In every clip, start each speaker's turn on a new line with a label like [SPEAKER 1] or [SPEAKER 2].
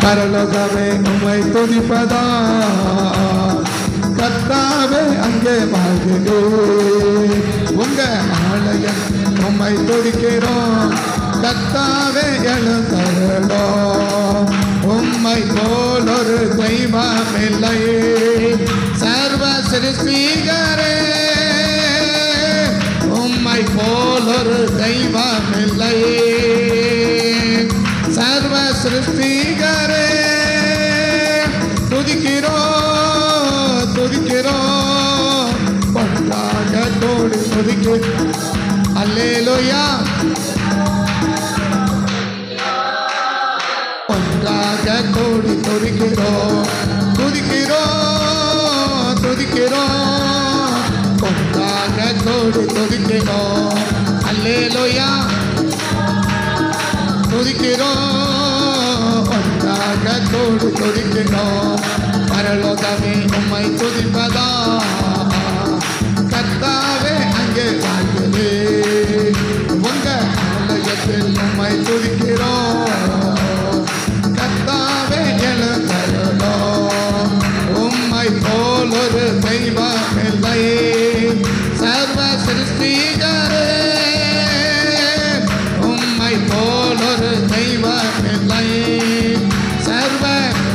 [SPEAKER 1] பரலோகமே உம்மை துதிப்பதா கத்தாவே அங்கே வாழ்கிறே உங்க ஆலயம் உம்மை துதிக்கிறோம் கத்தாவே எழுந்தருளோ உம்மை போல் ஒரு தெய்வம் இல்லையே சர்வ சிருஷ்டிகரே உம்மை போல் ஒரு தெய்வம் இல்லையே சர்வ சிருஷ்டிகரே துதிக்கிறோம் துதிக்கிறோம் ஒன்றாக தோடு துதிக்கிறோம் அல்லேலூயா ஒன்றாக தோடி துதிக்கிறோம் துதிக்கிறோம் துதிக்கிறோம் ஒன்றாக தோடி துதிக்கிறோம் அல்லேலூயா துதிக்கிறோம் ஒன்றாக தோடு துதிக்கிறோம் பரலோகமே உம்மை துதிப்பதா கத்தாவே அங்கே வாழ்கிறே உங்க ஆலயத்தில் உம்மை துதிக்கிறோம் கத்தாவே எழுந்தருளோ உம்மை போல் ஒரு தெய்வம் இல்லையே சர்வ சிருஷ்டிகரே உம்மை போல் ஒரு தெய்வம் இல்லையே சர்வ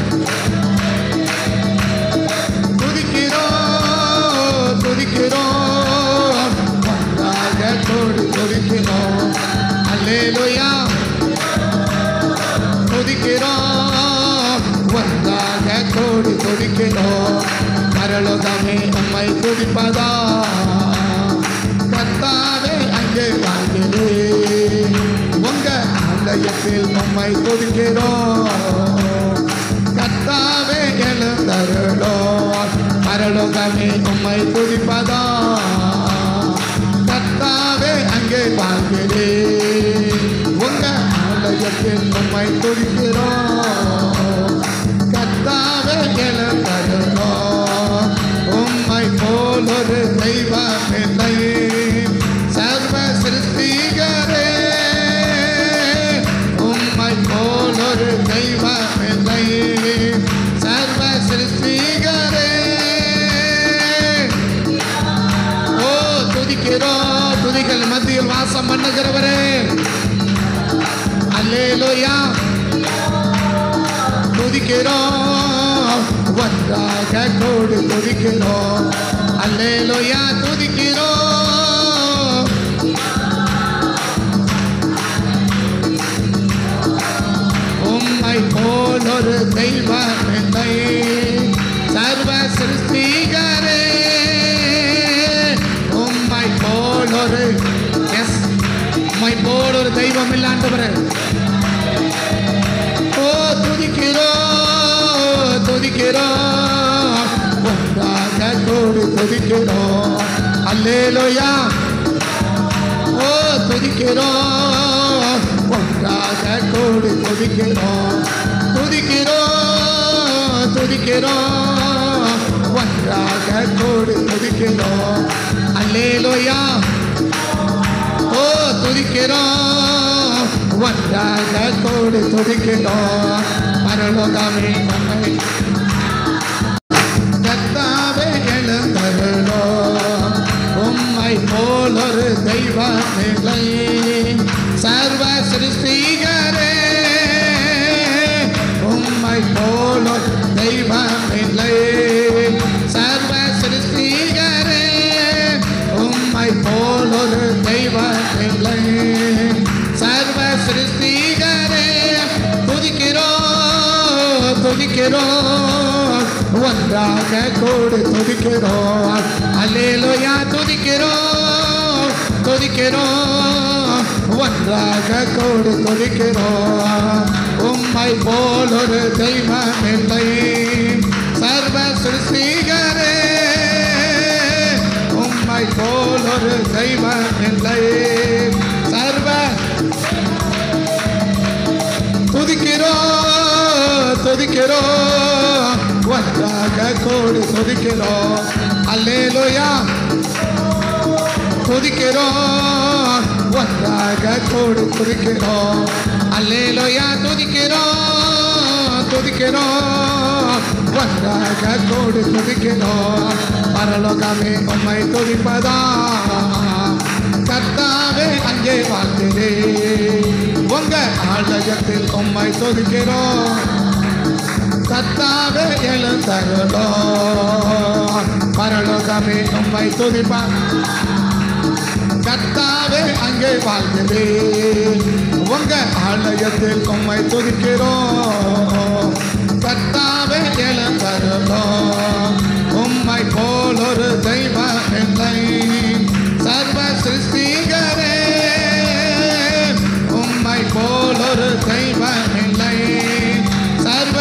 [SPEAKER 1] துதிக்கிறோம் துதிக்கிறோம் ஒன்றாக தோடு துதிக்கிறோம் அல்லேலூயா துதிக்கிறோம் ஒன்றாக தோடு துதிக்கிறோம் பரலோகமே உம்மை துதிப்பதா கத்தாவே அங்கே வாழ்கிறே உங்க ஆலயத்தில் உம்மை துதிக்கிறோம் கத்தாவே எழுந்தருளோ பரலோகமே உம்மை துதிப்பதா கத்தாவே அங்கே வாழ்கிறே உங்க ஆலயத்தில் உம்மை துதிக்கிறோம் கத்தாவே எழுந்தருளோ உம்மை போல் ஒரு தெய்வம் இல்லையே சர்வ சிருஷ்டிகரே உம்மை போல் ஒரு தெய்வம் இல்லையே சர்வ சிருஷ்டிகரே ஓ துதிக்கிறோம் துதிகள் மத்தியில் வாசம் பண்ணுகிறவரே அல்லேலூயா துதிக்கிறோம் ஒன்றாக கோடு துதிக்கிறோம் அல்லேலூயா துதிக்கிறோம் உம்மை போல் ஒரு தெய்வம் இல்லை சர்வ சிருஷ்டிகரே உம்மை போல் ஒரு எஸ் உம்மை போல் ஒரு தெய்வம் இல்லாண்டவரே ஓ துதிக்கிறோம் துதிக்கிறோம் ஒன்றாக கூடி துதிக்கிறோம் அல்லேலூயா ஓ துதிக்கிறோம் ஒன்றாக கூடி துதிக்கிறோம் துதிக்கிறோம் துதிக்கிறோம் ஒன்றாக கூடி துதிக்கிறோம் அல்லேலூயா ஓ துதிக்கிறோம் ஒன்றாக கூடி துதிக்கிறோம் பரலோகமே நம்மை கத்தாவே எழுந்தருளோ உம்மை போல் ஒரு தெய்வம் இல்லை சர்வ சிருஷ்டிகரே உம்மை போல் ஒரு தெய்வம் இல்லை சர்வ சிருஷ்டிகரே உம்மை போல் ஒரு தெய்வம் இல்லை சர்வ சிருஷ்டிகரே துதிக்கிறோம் துதிக்கிறோம் ஒன்றாக கூடு துதிக்கிறோம் அல்லேலூயா துதிக்கிறோம் துதிக்கிறோம் ஒன்றாக கூடு துதிக்கிறோம் உம்மை போல் ஒரு தெய்வம் இல்லை சர்வ சிருஷ்டிகரே உம்மை போல் ஒரு தெய்வம் இல்லை சர்வ துதிக்கிறோம் துதிக்கிறோம் ஒன்றாக கோடி துதிக்கிறோம் அல்லேலூயா துதிக்கிறோம் ஒன்றாக கோடி துதிக்கிறோம் அல்லேலூயா துதிக்கிறோம் துதிக்கிறோம் ஒன்றாக கூடி துதிக்கிறோம் பரலோகமே உம்மை துதிப்பதா கர்த்தாவே அங்கே வாழ்கிறே உங்க ஆலயத்தில் உம்மை துதிக்கிறோம் கர்த்தாவே எழுந்தருளோ பரலோகமே உம்மை துதிப்பா கர்த்தாவே அங்கே வாழ்கிறே உங்க ஆலயத்தில் உம்மை துதிக்கிறோம் கர்த்தாவே எழுந்தருளோ உம்மை போல் ஒரு தெய்வம் இல்லை சர்வ சிருஷ்டிகரே உம்மை போல் ஒரு தெய்வம் இல்லை சர்வ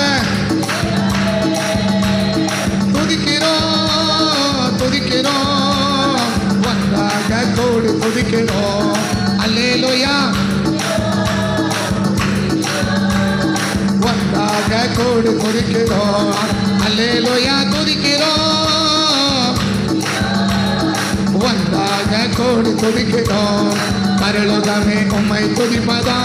[SPEAKER 1] துதிக்கிறோம் துதிக்கிறோம் ஒன்றாக கூடி துதிக்கிறோம் அல்லேலூயா ஒன்றாக கூடி துதிக்கிறோம் அல்லேலூயா துதிக்கிறோம் ஒன்றாக கூடி துதிக்கிறோம் பரலோகமே உம்மை துதிப்பதா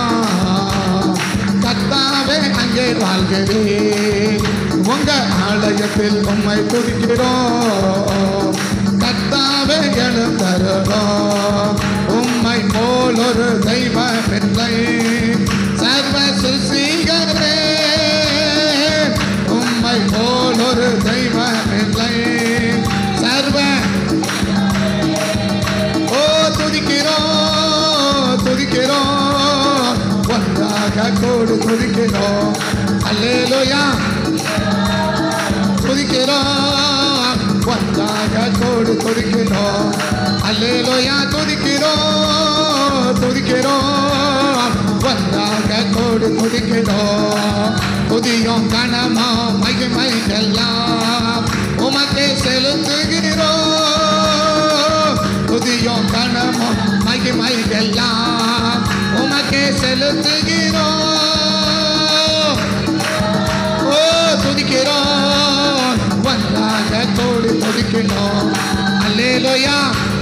[SPEAKER 1] கத்தாவே அங்கே வாழ்கிறே உங்க ஆலயத்தில் உம்மை துதிக்கிறோம் கத்தாவே எழுந்தருளோம் உம்மை போல் ஒரு தெய்வம் இல்லை சர்வ சுசீகரே உம்மை போல் ஒரு தெய்வம் இல்லை சர்வ ஓ துதிக்கிறோம் துதிக்கிறோம் ஒன்றாக கூடி துதிக்கிறோம் அல்லேலூயா துதிக்கிறோம் ஒன்றாக கூடி துதிக்கிறோம் அல்லேலூயா துதிக்கிறோம் துதிக்கிறோம் ஒன்றாக கூடி துதிக்கிறோம் துதியும் கனமா மகிமை எல்லாம் உமக்கே செலுத்துகிறோம் துதியும் கனமும் மகிமை எல்லாம் உமக்கே செலுத்துகிறோம் ஓ துதிக்கிறோம் ஒன்றாக கூடி துதிக்கிறோம் அல்லேலூயா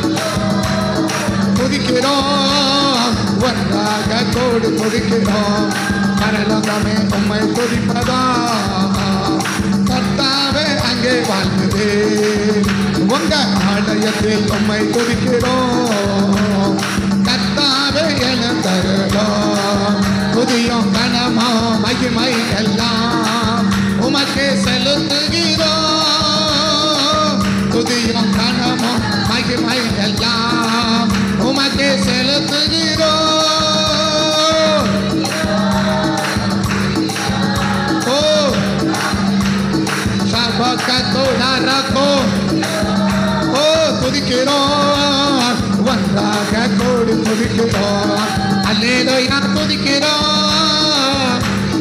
[SPEAKER 1] துதிக்கிறோம் ஒன்றாக கூடி துதிக்கிறோம் பரலோகமே உம்மை துதிப்பதா கர்த்தாவே அங்கே வாழ்ந்தது உங்க ஆலயத்தில் உம்மை துதிக்கிறோம் கர்த்தாவே எழுந்தருளோம் துதியும் கனமோ மகிமை எல்லாம் உமக்கு செலுத்துகிறோம் துதியும் கனமோ மகிமை எல்லாம் உமக்கு செலுத்துகிறோம் ஓ சபக்கத்தோடாரக்கோ ஓ துதிக்கிறோம் ஒன்றாக கூடி துதிக்கிறோம் அல்லேலூயா துதிக்கிறோம்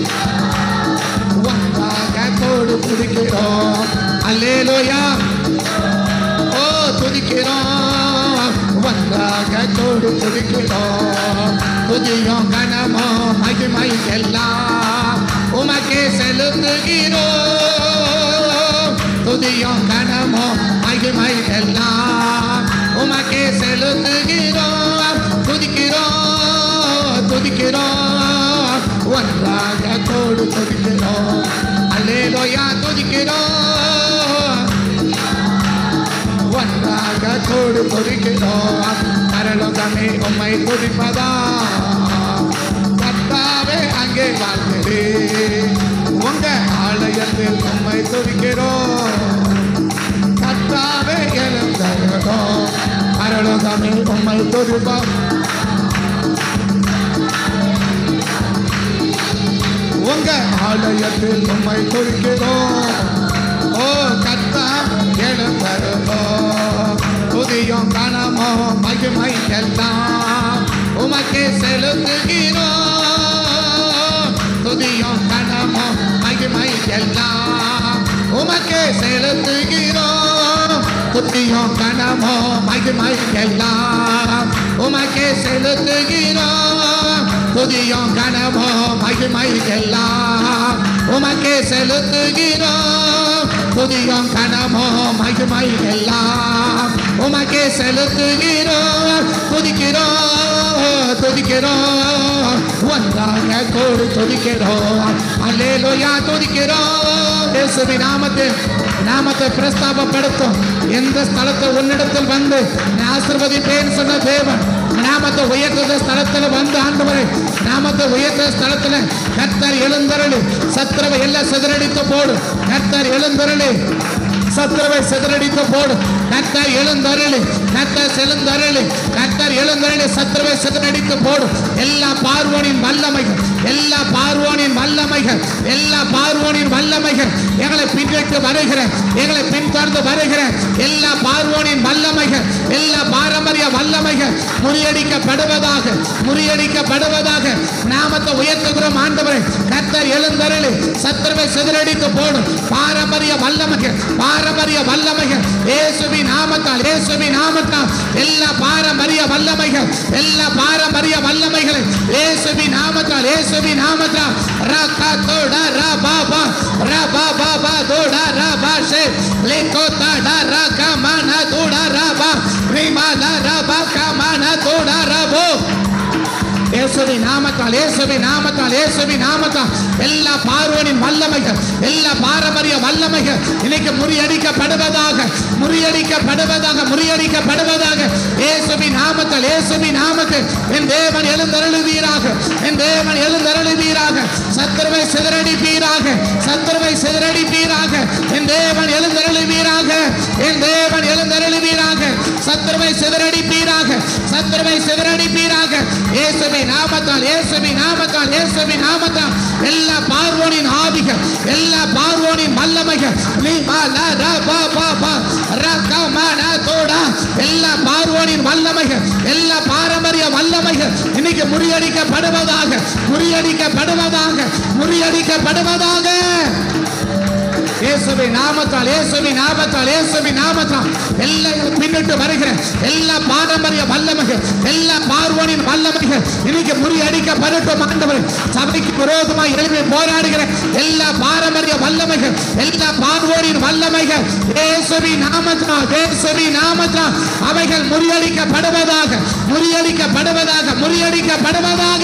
[SPEAKER 1] ஒன்றாக கூடி துதிக்கிறோம் அல்லேலூயா ஓ துதிக்கிறோம் ஒன்றாக கூடி துதிக்கிறோம் துதியும் கனமோ மகிமை எல்லாம் உமக்கே செலுத்துகிறோம் துதியும் கனமோ மகிமை எல்லாம் உமக்கே செலுத்துகிறோம் துதிக்கிறோம் துதிக்கிறோம் ஒன்றாக கூடி துதிக்கிறோம் அல்லேலூயா துதிக்கிறோம் ஒன்றாக கூடி துதிக்கிறோம் பரலோகமே உம்மை துதிப்பதா கர்த்தாவே அங்கே வாழ்கிறே உங்க ஆலயத்தில் உம்மை துதிக்கிறோம் கர்த்தாவே எழுந்தருளோம் பரலோகமே உம்மை துதிப்போம் உங்க ஆலயத்தில் உம்மை துதிக்கிறோம் ஓ கத்தா எழுந்தருளோ துதியும் கனமோ மகிமை எல்லாம் உமக்கே செலுத்துகிறோம் துதியும் கனமோ மகிமை எல்லாம் உமக்கே செலுத்துகிறோம் துதியும் கனமோ மகிமை எல்லாம் உமக்கே செலுத்துகிறோம் துதியும் கனமோ மகிமை எல்லாம் உமக்கே செலுத்துகிறோம் துதியும் கனமோ மகிமை எல்லாம் உமக்கே செலுத்துகிறோம் துதிக்கிறோம் துதிக்கிறோம் ஒன்றாக கோடு துதிக்கிறோம் அல்லேலூயா துதிக்கிறோம் இயேசுவி நாமத்தை நாமத்தை பிரஸ்தாபப்படுத்தும் எந்த ஸ்தலத்தை உன்னிடத்தில் வந்து நான் ஆசிர்வதிப்பேன் சொன்ன தேவன் நாமத்தை உயர்த்த ஸ்தலத்தில் வந்து ஆண்டவரே நாமத்தை உயர்த்த ஸ்தலத்தில் கர்த்தர் எழுந்தருளி சத்திரவை எல்லாம் சிதறடித்து போடு கர்த்தர் எழுந்தருளி சத்திரவை சிதறடித்து போடு கர்த்தர் எழுந்தருளி கர்த்தர் செழுந்தருளி கர்த்தர் எழுந்தருளி சத்திரவை சிதறடித்து போடு எல்லா பார்வோனின் வல்லமைகள் எல்லா பார்வோனின் வல்லமைகள் எல்லா பார்வோனின் வல்லமைகள் எங்களை பின்னிட்டு வருகிற எங்களை பின்தொடர்ந்து வருகிற எல்லா பார்வோனின் வல்லமைகள் எல்லா பாரம்பரிய வல்லமைகள் முறியடிக்கப்படுவதாக முறியடிக்கப்படுவதாக நாமத்தை உயர்த்துகிறோம் ஆண்டவரை கர்த்தர் எழுந்தருளி சத்திரவை சிதறடித்து போடும் பாரம்பரிய வல்லமைகள் பாரம்பரிய வல்லமைகள் இயேசுவி நாமத்தால் இயேசுவி நாமத்தால் எல்லா பாரம்பரிய வல்லமைகள் எல்லா பாரம்பரிய வல்லமைகளை இயேசுவி நாமத்தால் இயேசுவி நாமத்தால் ரகா தோடா ரா பாபா ரா பாபா பா தோடா ரா பாஷே லேகோ தாடா ரா கமான தோடா ரா பா ரிமாலா ரா பா கமான தோடா ரா போ இயேசுவி நாமத்தால் இயேசுவி நாமத்தால் இயேசுவி நாமத்தால் எல்லா பார்வோனின் வல்லமைகள் எல்லா பாரம்பரிய வல்லமைகள் இன்னைக்கு முறியடிக்கப்படுவதாக முறியடிக்கப்படுவதாக முறியடிக்கப்படுவதாக இயேசுவி நாமத்தால் இயேசுவி நாமத்தில் என் தேவன் எழுந்தருளுவீராக என் தேவன் எழுந்தருளுவீராக சத்துருவை சிதறடிப்பீராக சத்துருவை சிதறடிப்பீராக என் தேவன் எழுந்தருளுவீராக என் தேவன் எழுந்தருளுவீராக சத்துருவை சிதறடிப்பீராக சத்துருவை சிதறடிப்பீராக இயேசுவி நாமத்தால் இயேசுவி நாமத்தால் இயேசுவி நாமத்தால் எல்லா பார்வோனின் ஆவிகள் எல்லா பார்வோனின் வல்லமைகள் நீ பா லா ரா பா பா பா ரா கா மா நா தோடா எல்லா பார்வோனின் வல்லமைகள் எல்லா பாரம்பரிய வல்லமைகள் இன்னைக்கு முறியடிக்கப்படுவதாக முறியடிக்கப்படுவதாக முறியடிக்கப்படுவதாக இயேசுவி நாமத்தால் இயேசுவி நாமத்தால் இயேசுவி நாமத்தால் எல்லாம் பின்னிட்டு வருகிற எல்லா பாரம்பரிய வல்லமைகள் எல்லா பார்வோனின் வல்லமைகள் இன்னைக்கு முறியடிக்கப்படட்டும் ஆண்டவர் சபைக்கு விரோதமாய் எழுப்பி போராடுகிற எல்லா பாரம்பரிய வல்லமைகள் எல்லா பார்வோனின் வல்லமைகள் இயேசுவி நாமத்தால் இயேசுவி நாமத்தால் அவைகள் முறியடிக்கப்படுவதாக முறியடிக்கப்படுவதாக முறியடிக்கப்படுவதாக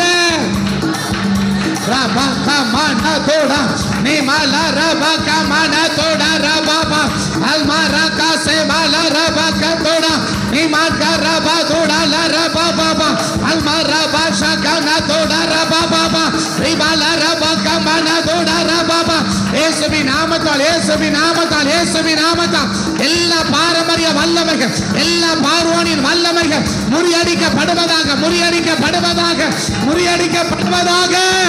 [SPEAKER 1] Rabba kamana toda, ni mala rabba kamana toda rabba ba, almara ka se mala rabba ka toda, ni marka rabba toda la rabba ba ba, almara ba shakana toda rabba ba ba, ribala rabba kamana toda rabba ba, இயேசுவி நாமத்தால் இயேசுவி நாமத்தால் இயேசுவி நாமத்தால் எல்லா பாரம்பரிய வல்லமைகள் எல்லா பார்வோனின் வல்லமைகள் முறியடிக்கப்படுவதாக முறியடிக்கப்படுவதாக முறியடிக்கப்படுவதாக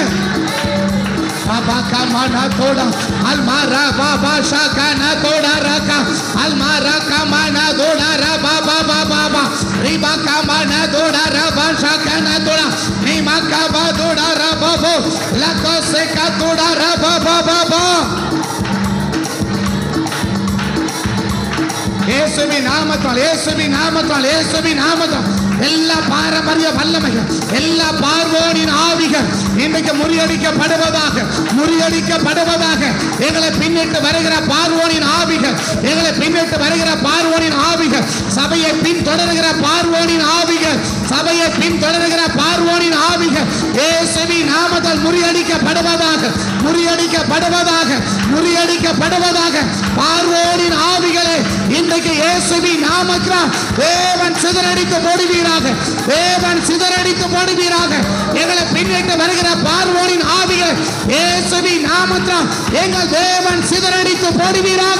[SPEAKER 1] Baba kamana toda almara baba shakana toda raka almara kamana toda ra baba baba baba riba kamana toda raba shakana toda nima kaba toda ra babo la kose ka toda ra baba baba இயேசுவி நாமத்தால் இயேசுவி நாமத்தால் இயேசுவி நாமத்தால் எல்லா பாரம்பரிய வல்லமைகள் எல்லா பார்வோனின் ஆவிகள் இன்றைக்கு முறியடிக்கப்படுவதாக முறியடிக்கப்படுவதாக எங்களை பின்னிட்டு வருகிற பார்வோனின் ஆவிகள் எங்களை பின்னிட்டு வருகிற பார்வோனின் ஆவிகள் சபையை பின்தொடர்கிற பார்வோனின் ஆவிகள் சபையை பின்தொடர்கிற பார்வோனின் ஆவிகள் இயேசுவி நாமத்தால் முறியடிக்கப்படுவதாக முறியடிக்கப்படுவதாக முறியடிக்கப்படுவதாக பார்வோனின் ஆவிகளே இன்றைக்கு இயேசுவி நாமத்தால் தேவன் சிதறடித்து போடுவீராக தேவன் சிதறடித்து போடுவீராக எங்களை பின்னிட்டு வருகிற பார்வோனின் ஆவிகள் இயேசுவி நாமத்தால் எங்கள் தேவன் சிதறடித்து போடுவீராக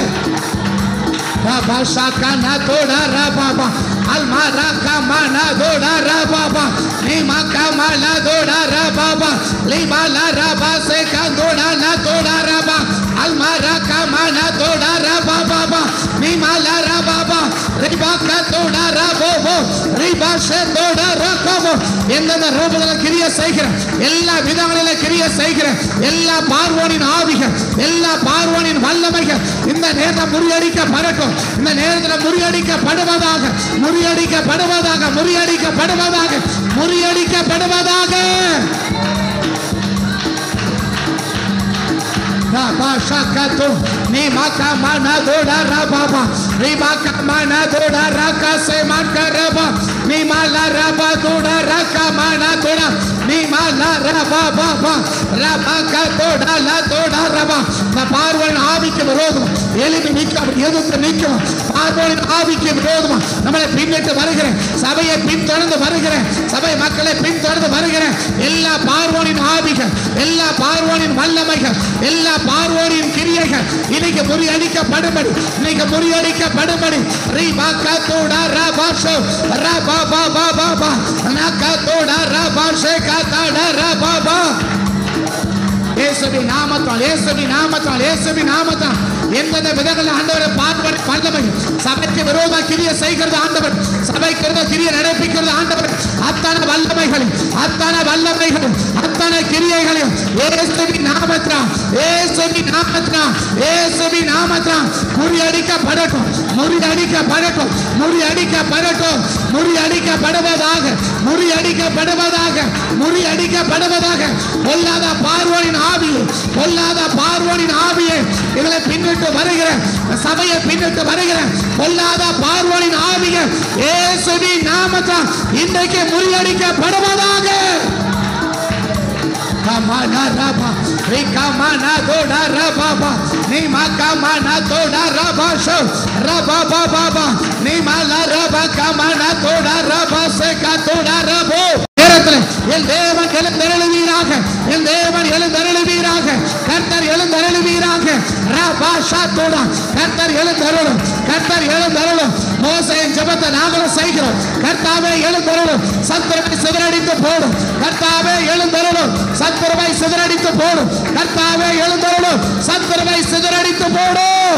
[SPEAKER 1] Baba shakana toda ra baba almara kamana toda ra baba lima kamala toda ra baba lima la ra ba se kandoda na toda ra ba almara kamana toda ra baba lima la ra baba riba ka toda ra bobo riba se toda ra kamo எந்தெந்த ரூபத்தில் கிரிய செய்கிற எல்லா விதங்களில கிரிய செய்கிற எல்லா பார்வோனின் ஆவிகள் எல்லா பார்வோனின் வல்லமைகள் இந்த நேரத்தில் முறியடிக்கப்படட்டும் இந்த நேரத்தில் முறியடிக்கப்படுவதாக முறியடிக்கப்படுவதாக முறியடிக்கப்படுவதாக முறியடிக்கப்படுவதாக Raba Shakato, Nimaka Manadoda Rababa, Ribaka Manadoda Raka Semanka Raba, Nimala Raba Doda Raka Manadoda, Nimala Raba Baba, Rabaka Doda La Doda Raba, இந்த பார்வன் ஆவிக்கு விரோதம் எழுதி நிற்கும் எதிர்த்து நிற்கும் பார்வனின் ஆவிக்கு விரோதம் நம்மளை பின்னிட்டு வருகிறேன் சபையை பின்தொடர்ந்து வருகிறேன் சபை மக்களை பின்தொடர்ந்து வருகிறேன் எல்லா பார்வோனின் ஆவிகள் எல்லா பார்வோனின் வல்லமைகள் எல்லா பார்வோனின் கிரியைகள் இன்னைக்கு முறியடிக்கப்படும்படி இன்னைக்கு முறியடிக்கப்படும்படி ரீ பா கா தோடா ரா பா ஷோ ரா பா பா பா பா பா நா கா தோடா ரா பா ஷே கா தாடா ரா பா பா இயேசுவின் நாமத்தால் இயேசுவின் நாமத்தால் இயேசுவின் நாமத்தால் எந்தெந்த விதங்களில் ஆண்டவரை பார்ப்பது வல்லமை சபைக்கு விரோத கிரிய செய்கிறது ஆண்டவர் சபைக்கு விரோத கிரிய நடப்பிக்கிறது ஆண்டவர் அத்தனை வல்லமைகளும் அத்தனை வல்லமைகளும் அத்தனை கிரியைகளையும் இயேசுவின் நாமத்தினால் இயேசுவின் நாமத்தினால் இயேசுவின் நாமத்தினால் முறியடிக்கப்படட்டும் முறியடிக்கப்படட்டும் முறியடிக்கப்படட்டும் முறியடிக்கப்படுவதாக முறியடிக்கப்படுவதாக முறியடிக்கப்படுவதாக பொல்லாத பார்வோனின் ஆவியே பொல்லாத பார்வோனின் ஆவியே இவளை பின்னிட்டு வருகிற சபையை பின்னிட்டு வருகிற பொல்லாத பார்வோனின் ஆவியே இயேசுவின் நாமத்தால் இன்றைக்கு முறியடிக்கப்படுவதாக Kamana raba, rikamana doda raba, ni makamana doda raba sho, raba ba ba ba, ni mala raba kamana doda raba seka doda rabo. நேரத்தில் என் தேவன் எழுந்தருளுவீராக என் தேவன் எழுந்தருளுவீராக கர்த்தர் எழுந்தருளுவீராக ரபா ஷாத்தோடா கர்த்தர் எழுந்தருளும் கர்த்தர் எழுந்தருளும் மோசையின் ஜெபத்தை நாங்களும் செய்கிறோம் கர்த்தாவே எழுந்தருளும் சத்துருவை சிதறடித்து போடும் கர்த்தாவே எழுந்தருளும் சத்துருவை சிதறடித்து போடும் கர்த்தாவே எழுந்தருளும் சத்துருவை சிதறடித்து போடும்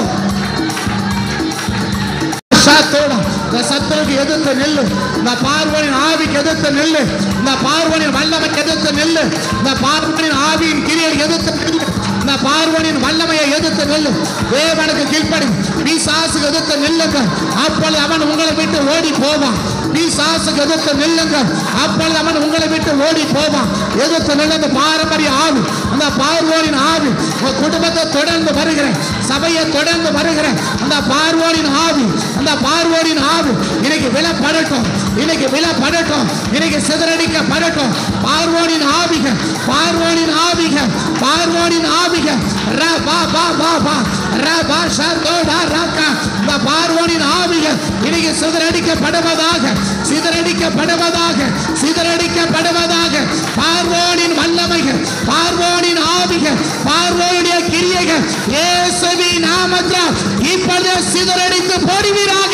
[SPEAKER 1] சாத்தோட இந்த சத்துருக்கு எதிர்த்து நெல்லு இந்த பார்வனின் ஆவிக்கு எதிர்த்து நெல்லு இந்த பார்வனின் வல்லமைக்கு எதிர்த்து நெல்லு இந்த பார்வனின் ஆவியின் கிரியை எதிர்த்து நெல்லு இந்த பார்வனின் வல்லமையை எதிர்த்து நெல்லு தேவனுக்கு கீழ்ப்படி பிசாசுக்கு எதிர்த்து நெல்லுங்க அப்பொழுது அவன் உங்களை விட்டு ஓடி போவான் பிசாசுக்கு எதிர்த்து நெல்லுங்க அப்பொழுது அவன் உங்களை விட்டு ஓடி போவான் எதிர்த்து நெல்லு அந்த பாரம்பரிய ஆவி அந்த பார்வோனின் ஆவி உங்க குடும்பத்தை தொடர்ந்து வருகிறேன் சபையை தொடர்ந்து வருகிறேன் அந்த பார்வோனின் ஆவி அந்த பார்வோனின் ஆவி இன்னைக்கு விலப்படட்டும் இன்னைக்கு விலப்படட்டும் இன்னைக்கு சிதறடிக்கப்படட்டும் பார்வோனின் ஆவிகள் பார்வோனின் ஆவிகள் பார்வோனின் ஆவிகள் ர பா பா பா பா ர பா ஷதோடா ரகா இந்த பார்வோனின் ஆவிகள் இன்னைக்கு சிதறடிக்கப்படுவதாக சிதறடிக்கப்படுவதாக சிதறடிக்கப்படுவதாக பார்வோனின் வல்லமைகள் பார்வோனின் ஆவிகள் பார்வோனுடைய கிரியைகள் இயேசுவி நாமத்தால் இப்பொழுது சிதறடித்து போடுவீராக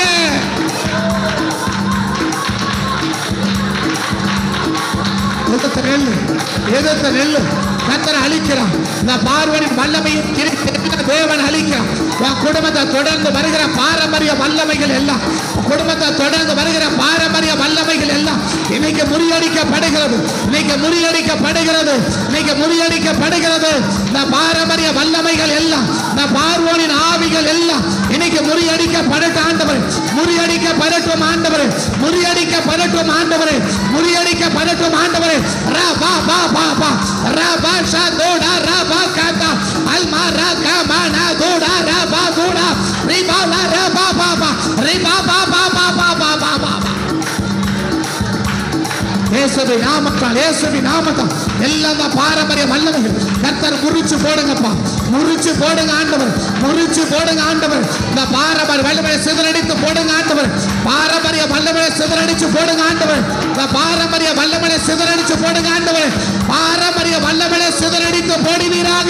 [SPEAKER 1] எதிர்த்த நெல்லு எதிர்த்த நெல்லு கத்தரை அழிக்கிறான் இந்த பார்வனின் வல்லமையின் கிரியை தேவன் அழிக்கிறான் உன் குடும்பத்தை தொடர்ந்து வருகிற பாரம்பரிய வல்லமைகள் எல்லாம் உன் குடும்பத்தை தொடர்ந்து வருகிற பாரம்பரிய வல்லமைகள் எல்லாம் இன்னைக்கு முறியடிக்கப்படுகிறது இன்னைக்கு முறியடிக்கப்படுகிறது இன்னைக்கு முறியடிக்கப்படுகிறது இந்த பாரம்பரிய வல்லமைகள் எல்லாம் இந்த பார்வோனின் ஆவிகள் எல்லாம் இன்னைக்கு முறியடிக்கப்படட்டும் ஆண்டவர் முறியடிக்கப்படட்டும் ஆண்டவர் முறியடிக்கப்படட்டும் ஆண்டவர் முறியடிக்கப்படட்டும் ஆண்டவர் ரா பா பா பா பா ரா பா ஷா தோடா ரா பா காதா அல்மா ரா கா மா நா தோடா ரா பா தோடா ரி பா லா ரா பா பா பா ரி பா பா பா பா பா பா பா பா பா இயேசுவி நாமத்தால் இயேசுவி நாமத்தால் எல்லாம் தான் பாரம்பரிய வல்லமைகள் கர்த்தர் முறிச்சு போடுங்கப்பா முறிச்சு போடுங்க ஆண்டவர் முறிச்சு போடுங்க ஆண்டவர் இந்த பாரம்பரிய வல்லமையை சிதறடித்து போடுங்க ஆண்டவர் பாரம்பரிய வல்லமையை சிதறடிச்சு போடுங்க ஆண்டவர் இந்த பாரம்பரிய வல்லமையை சிதறடிச்சு போடுங்க ஆண்டவர் பாரம்பரிய வல்லமையை சிதறடித்து போடுவீராக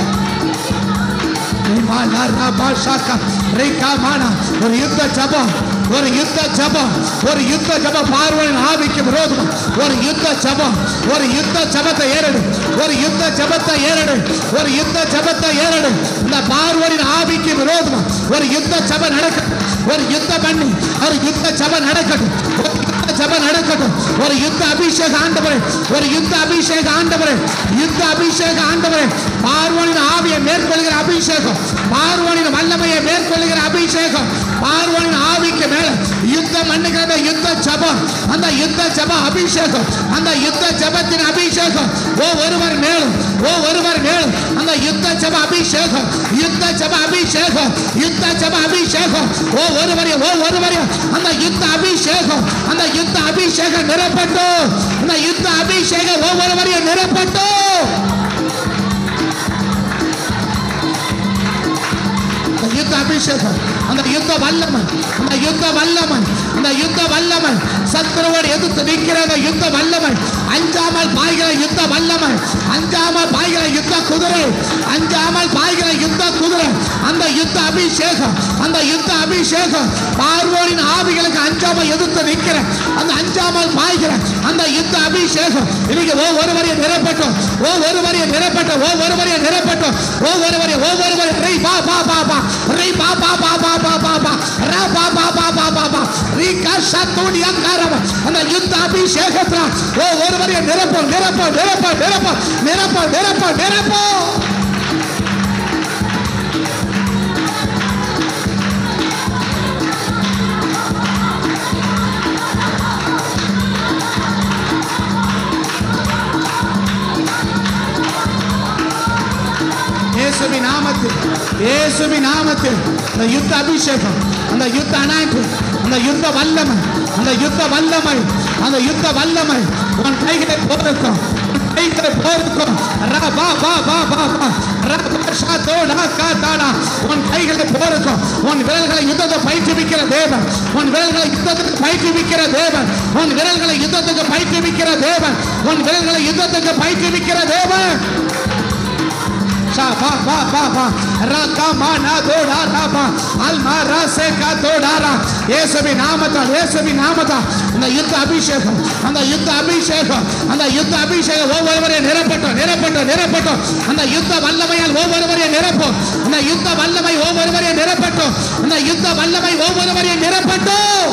[SPEAKER 1] ஒரு யுத்த ஜபம் ஒரு யுத்த ஜபம் ஒரு யுத்த ஜபம் பார்வனின் ஆவிக்கு விரோதம் ஒரு யுத்த ஜபம் ஒரு யுத்த ஜபத்தை ஏறடு ஒரு யுத்த ஜபத்தை ஏறடு ஒரு யுத்த ஜபத்தை ஏறடு இந்த பார்வனின் ஆவிக்கு விரோதம் ஒரு யுத்த ஜபம் நடக்கட்டும் ஒரு யுத்த பண்ணி ஒரு யுத்த ஜபம் நடக்கட்டும் ஒரு யுத்த ஜபம் நடக்கட்டும் ஒரு யுத்த அபிஷேக ஆண்டவரே ஒரு யுத்த அபிஷேக ஆண்டவரே யுத்த அபிஷேக ஆண்டவரே பார்வனின் ஆவியை மேற்கொண்டு மேற்கொள்கிற அபிஷேகம் பார்வோனின் வல்லமையை மேற்கொள்கிற அபிஷேகம் பார்வோனின் ஆவிக்கு மேல யுத்தம் பண்ணுகிற யுத்த ஜபம் அந்த யுத்த ஜப அபிஷேகம் அந்த யுத்த ஜபத்தின் அபிஷேகம் ஓ ஒருவர் மேலும் ஓ ஒருவர் மேலும் அந்த யுத்த ஜப அபிஷேகம் யுத்த ஜப அபிஷேகம் யுத்த ஜப அபிஷேகம் ஓ ஒருவரையும் ஓ ஒருவரையும் அந்த யுத்த அபிஷேகம் அந்த யுத்த அபிஷேகம் நிரப்பட்டும் அந்த யுத்த அபிஷேகம் ஒவ்வொருவரையும் நிரப்பட்டும் அந்த யுத்த அபிஷேகம் அந்த யுத்த வல்லமை அந்த யுத்த வல்லமை அந்த யுத்த வல்லமை சத்துருவோடு எதிர்த்து நிற்கிற அந்த யுத்த வல்லமை அஞ்சாமல் பாய்கிற யுத்த வல்லமை அஞ்சாமல் பாய்கிற யுத்த குதிரை அஞ்சாமல் பாய்கிற யுத்த குதிரை அந்த யுத்த அபிஷேகம் அந்த யுத்த அபிஷேகம் பார்வோனின் ஆவிகளுக்கு அஞ்சாமல் எதிர்த்து நிற்கிற அந்த அஞ்சாமல் பாய்கிற அந்த யுத்த அபிஷேகம் இன்னைக்கு ஓ ஒருவரையை நிரப்பட்டும் ஓ ஒருவரையை நிரப்பட்டும் ஓ ஒருவரையை நிரப்பட்டும் ஓ ஒருவரை ஓ ஒருவரை ரே பா பா பா பா ரே பா பா பா பா பா பா பா ரா பா பா பா பா பா பா ரீ கஷா தூடி அங்காரவ அந்த யுத்த அபிஷேகத்துல ஓ ஒருவரையை நிரப்போம் நிரப்போம் நிரப்போம் நிரப்போம் நிரப்போம் நிரப்போம் நிரப்போம் இயேசுவின் நாமத்தில் இயேசுவின் நாமத்தில் அந்த யுத்த அபிஷேகம் அந்த யுத்த அனாய்ப்பு அந்த யுத்த வல்லமை அந்த யுத்த வல்லமை அந்த யுத்த வல்லமை உன் கைகளை போருக்கும் உன் கைகளை போருக்கும் ரா பா பா பா பா பா ரா பா ஷா தோ டா கா தா டா உன் கைகளை போருக்கும் உன் விரல்களை யுத்தத்தை பயிற்றுவிக்கிற தேவன் உன் விரல்களை யுத்தத்துக்கு பயிற்றுவிக்கிற தேவன் உன் விரல்களை யுத்தத்துக்கு பயிற்றுவிக்கிற தேவன் உன் விரல்களை யுத்தத்துக்கு பயிற்றுவிக்கிற தேவன் Sha ba ba ba ba ra ka ma na do da ra ba al ma ra se ka do da ra இயேசுவின் நாமத்தால் இயேசுவின் நாமத்தால் அந்த யுத்த அபிஷேகம் அந்த யுத்த அபிஷேகம் அந்த யுத்த அபிஷேகம் ஒவ்வொருவரையும் நிரப்பட்டும் நிரப்பட்டும் நிரப்பட்டும் அந்த யுத்த வல்லமையால் ஒவ்வொருவரையும் நிரப்பும் அந்த யுத்த வல்லமை ஒவ்வொருவரையும் நிரப்பட்டும் அந்த யுத்த வல்லமை ஒவ்வொருவரையும் நிரப்பட்டும்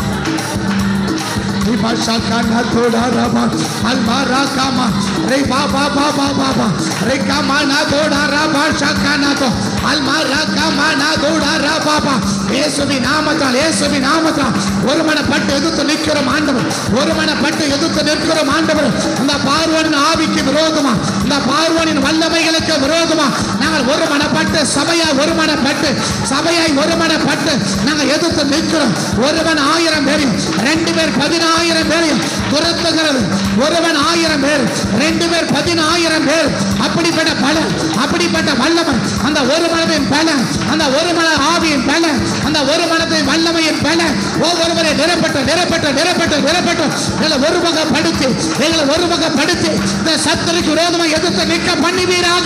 [SPEAKER 1] Riba shakana toda raba almara kama re ba ba ba ba ba ba re kama na toda raba shakana to almara kama na toda raba ba இயேசுவி நாமத்தால் இயேசுவி நாமத்தால் ஒருமனப்பட்டு எதிர்த்து நிற்கிறோம் ஆண்டவர் ஒருமனப்பட்டு எதிர்த்து நிற்கிறோம் ஆண்டவர் இந்த பார்வனின் ஆவிக்கு விரோதமா இந்த பார்வனின் வல்லமைகளுக்கு விரோதமா நாங்கள் ஒருமனப்பட்டு சபையாய் ஒருமனப்பட்டு சபையாய் ஒருமனப்பட்டு நாங்கள் எதிர்த்து நிற்கிறோம் ஒருவன் ஆயிரம் பேரையும் ரெண்டு பேர் பதினாயிரம் பேரையும் துரத்துகிறது ஒருவன் ஆயிரம் பேர் ரெண்டு பேர் பதினாயிரம் பேர் அப்படிப்பட்ட பலன் அப்படிப்பட்ட வல்லமை அந்த ஒரு மனதின் பலன் அந்த ஒரு மன ஆவியின் பலன் அந்த ஒரு மனத்தின் வல்லமையின் பலன் ஒவ்வொருவரை நிரப்பட்டு நிரப்பட்டு நிரப்பட்டு நிரப்பட்டு எங்களை ஒருமுகப்படுத்தி எங்களை ஒருமுகப்படுத்தி இந்த சத்துருக்கு விரோதமாக எதிர்த்து நிற்க பண்ணுவீராக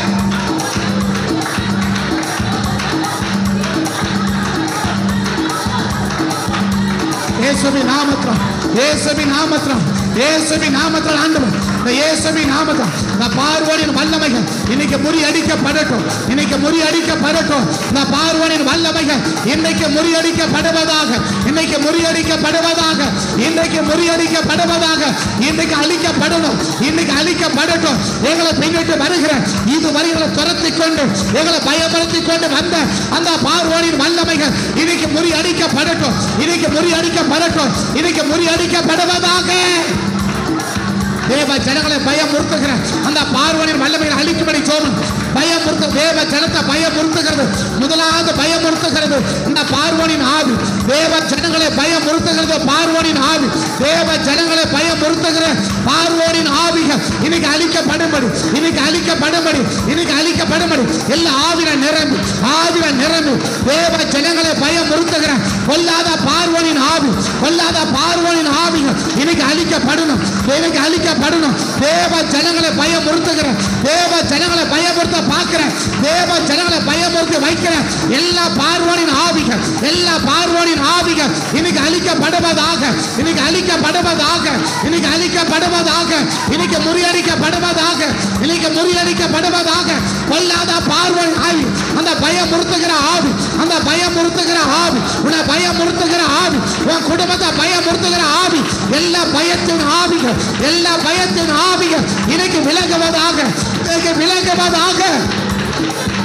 [SPEAKER 1] இயேசுவின் நாமத்திரம் இயேசுவின் நாமத்திரம் இயேசுவின் நாமத்திரம் ஆண்டவர் இந்த இயேசுவின் நாமத்திரம் இந்த பார்வோனின் வல்லமைகள் இன்னைக்கு முறியடிக்கப்படட்டும் இன்னைக்கு முறியடிக்கப்படட்டும் இந்த பார்வோனின் வல்லமைகள் இன்னைக்கு முறியடிக்கப்படுவதாக இன்னைக்கு முறியடிக்கப்படுவதாக இன்னைக்கு முறியடிக்கப்படுவதாக இன்னைக்கு அழிக்கப்படணும் இன்னைக்கு அழிக்கப்படட்டும் எங்களை பின்னிட்டு வருகிற இது வரிகளை துரத்தி கொண்டு எங்களை பயப்படுத்தி கொண்டு வந்த அந்த பார்வோனின் வல்லமைகள் இன்னைக்கு முறியடிக்கப்படட்டும் இன்னைக்கு முறியடிக்கப்படட்டும் இன்னைக்கு முறியடிக்கப்படுவதாக தேவ ஜனங்களை பயமுறுத்துகிற அந்த பார்வனின் வல்லமையை அழிக்கும்படி சோமன் பயமுறுத்த தேவ ஜனத்தை பயமுறுத்துகிறது முதலாவது பயமுறுத்துகிறது இந்த பார்வனின் ஆவி தேவ ஜனங்களை பயமுறுத்துகிறது பார்வனின் ஆவி தேவ ஜனங்களை பயமுறுத்துகிற பார்வோனின் ஆவிகள் இன்னைக்கு அழிக்கப்படும்படி இன்னைக்கு அழிக்கப்படும்படி இன்னைக்கு அழிக்கப்படும்படி எல்லா ஆவில நிரம்பி ஆவில நிரம்பி தேவ ஜனங்களை பயமுறுத்துகிற கொல்லாத பார்வோனின் ஆவி கொல்லாத பார்வோனின் ஆவிகள் இன்னைக்கு அழிக்கப்படணும் இன்னைக்கு அழிக்கப்படணும் தேவ ஜனங்களை பயமுறுத்துகிற தேவ ஜனங்களை பயமுறுத்த பார்க்கிற தேவ ஜனங்களை பயமுறுத்தி வைக்கிற எல்லா பார்வோனின் ஆவிகள் எல்லா பார்வோனின் ஆவிகள் இன்னைக்கு அழிக்கப்படுவதாக இன்னைக்கு அழிக்கப்படுவதாக இன்னைக்கு அழிக்கப்படுவதாக இன்னைக்கு முறியடிக்கப்படுவதாக இன்னைக்கு முறியடிக்கப்படுவதாக கொல்லாத பார்வோன் ஆவி அந்த பயமுறுத்துகிற ஆவி அந்த பயமுறுத்துகிற ஆவி உன்னை பயமுறுத்துகிற ஆவி உன் குடும்பத்தை பயமுறுத்துகிற ஆவி எல்லா பயத்தின் ஆவிகள் எல்லா பயத்தின் ஆவிகள் இன்னைக்கு விலகுவதாக இன்னைக்கு விலகுவதாக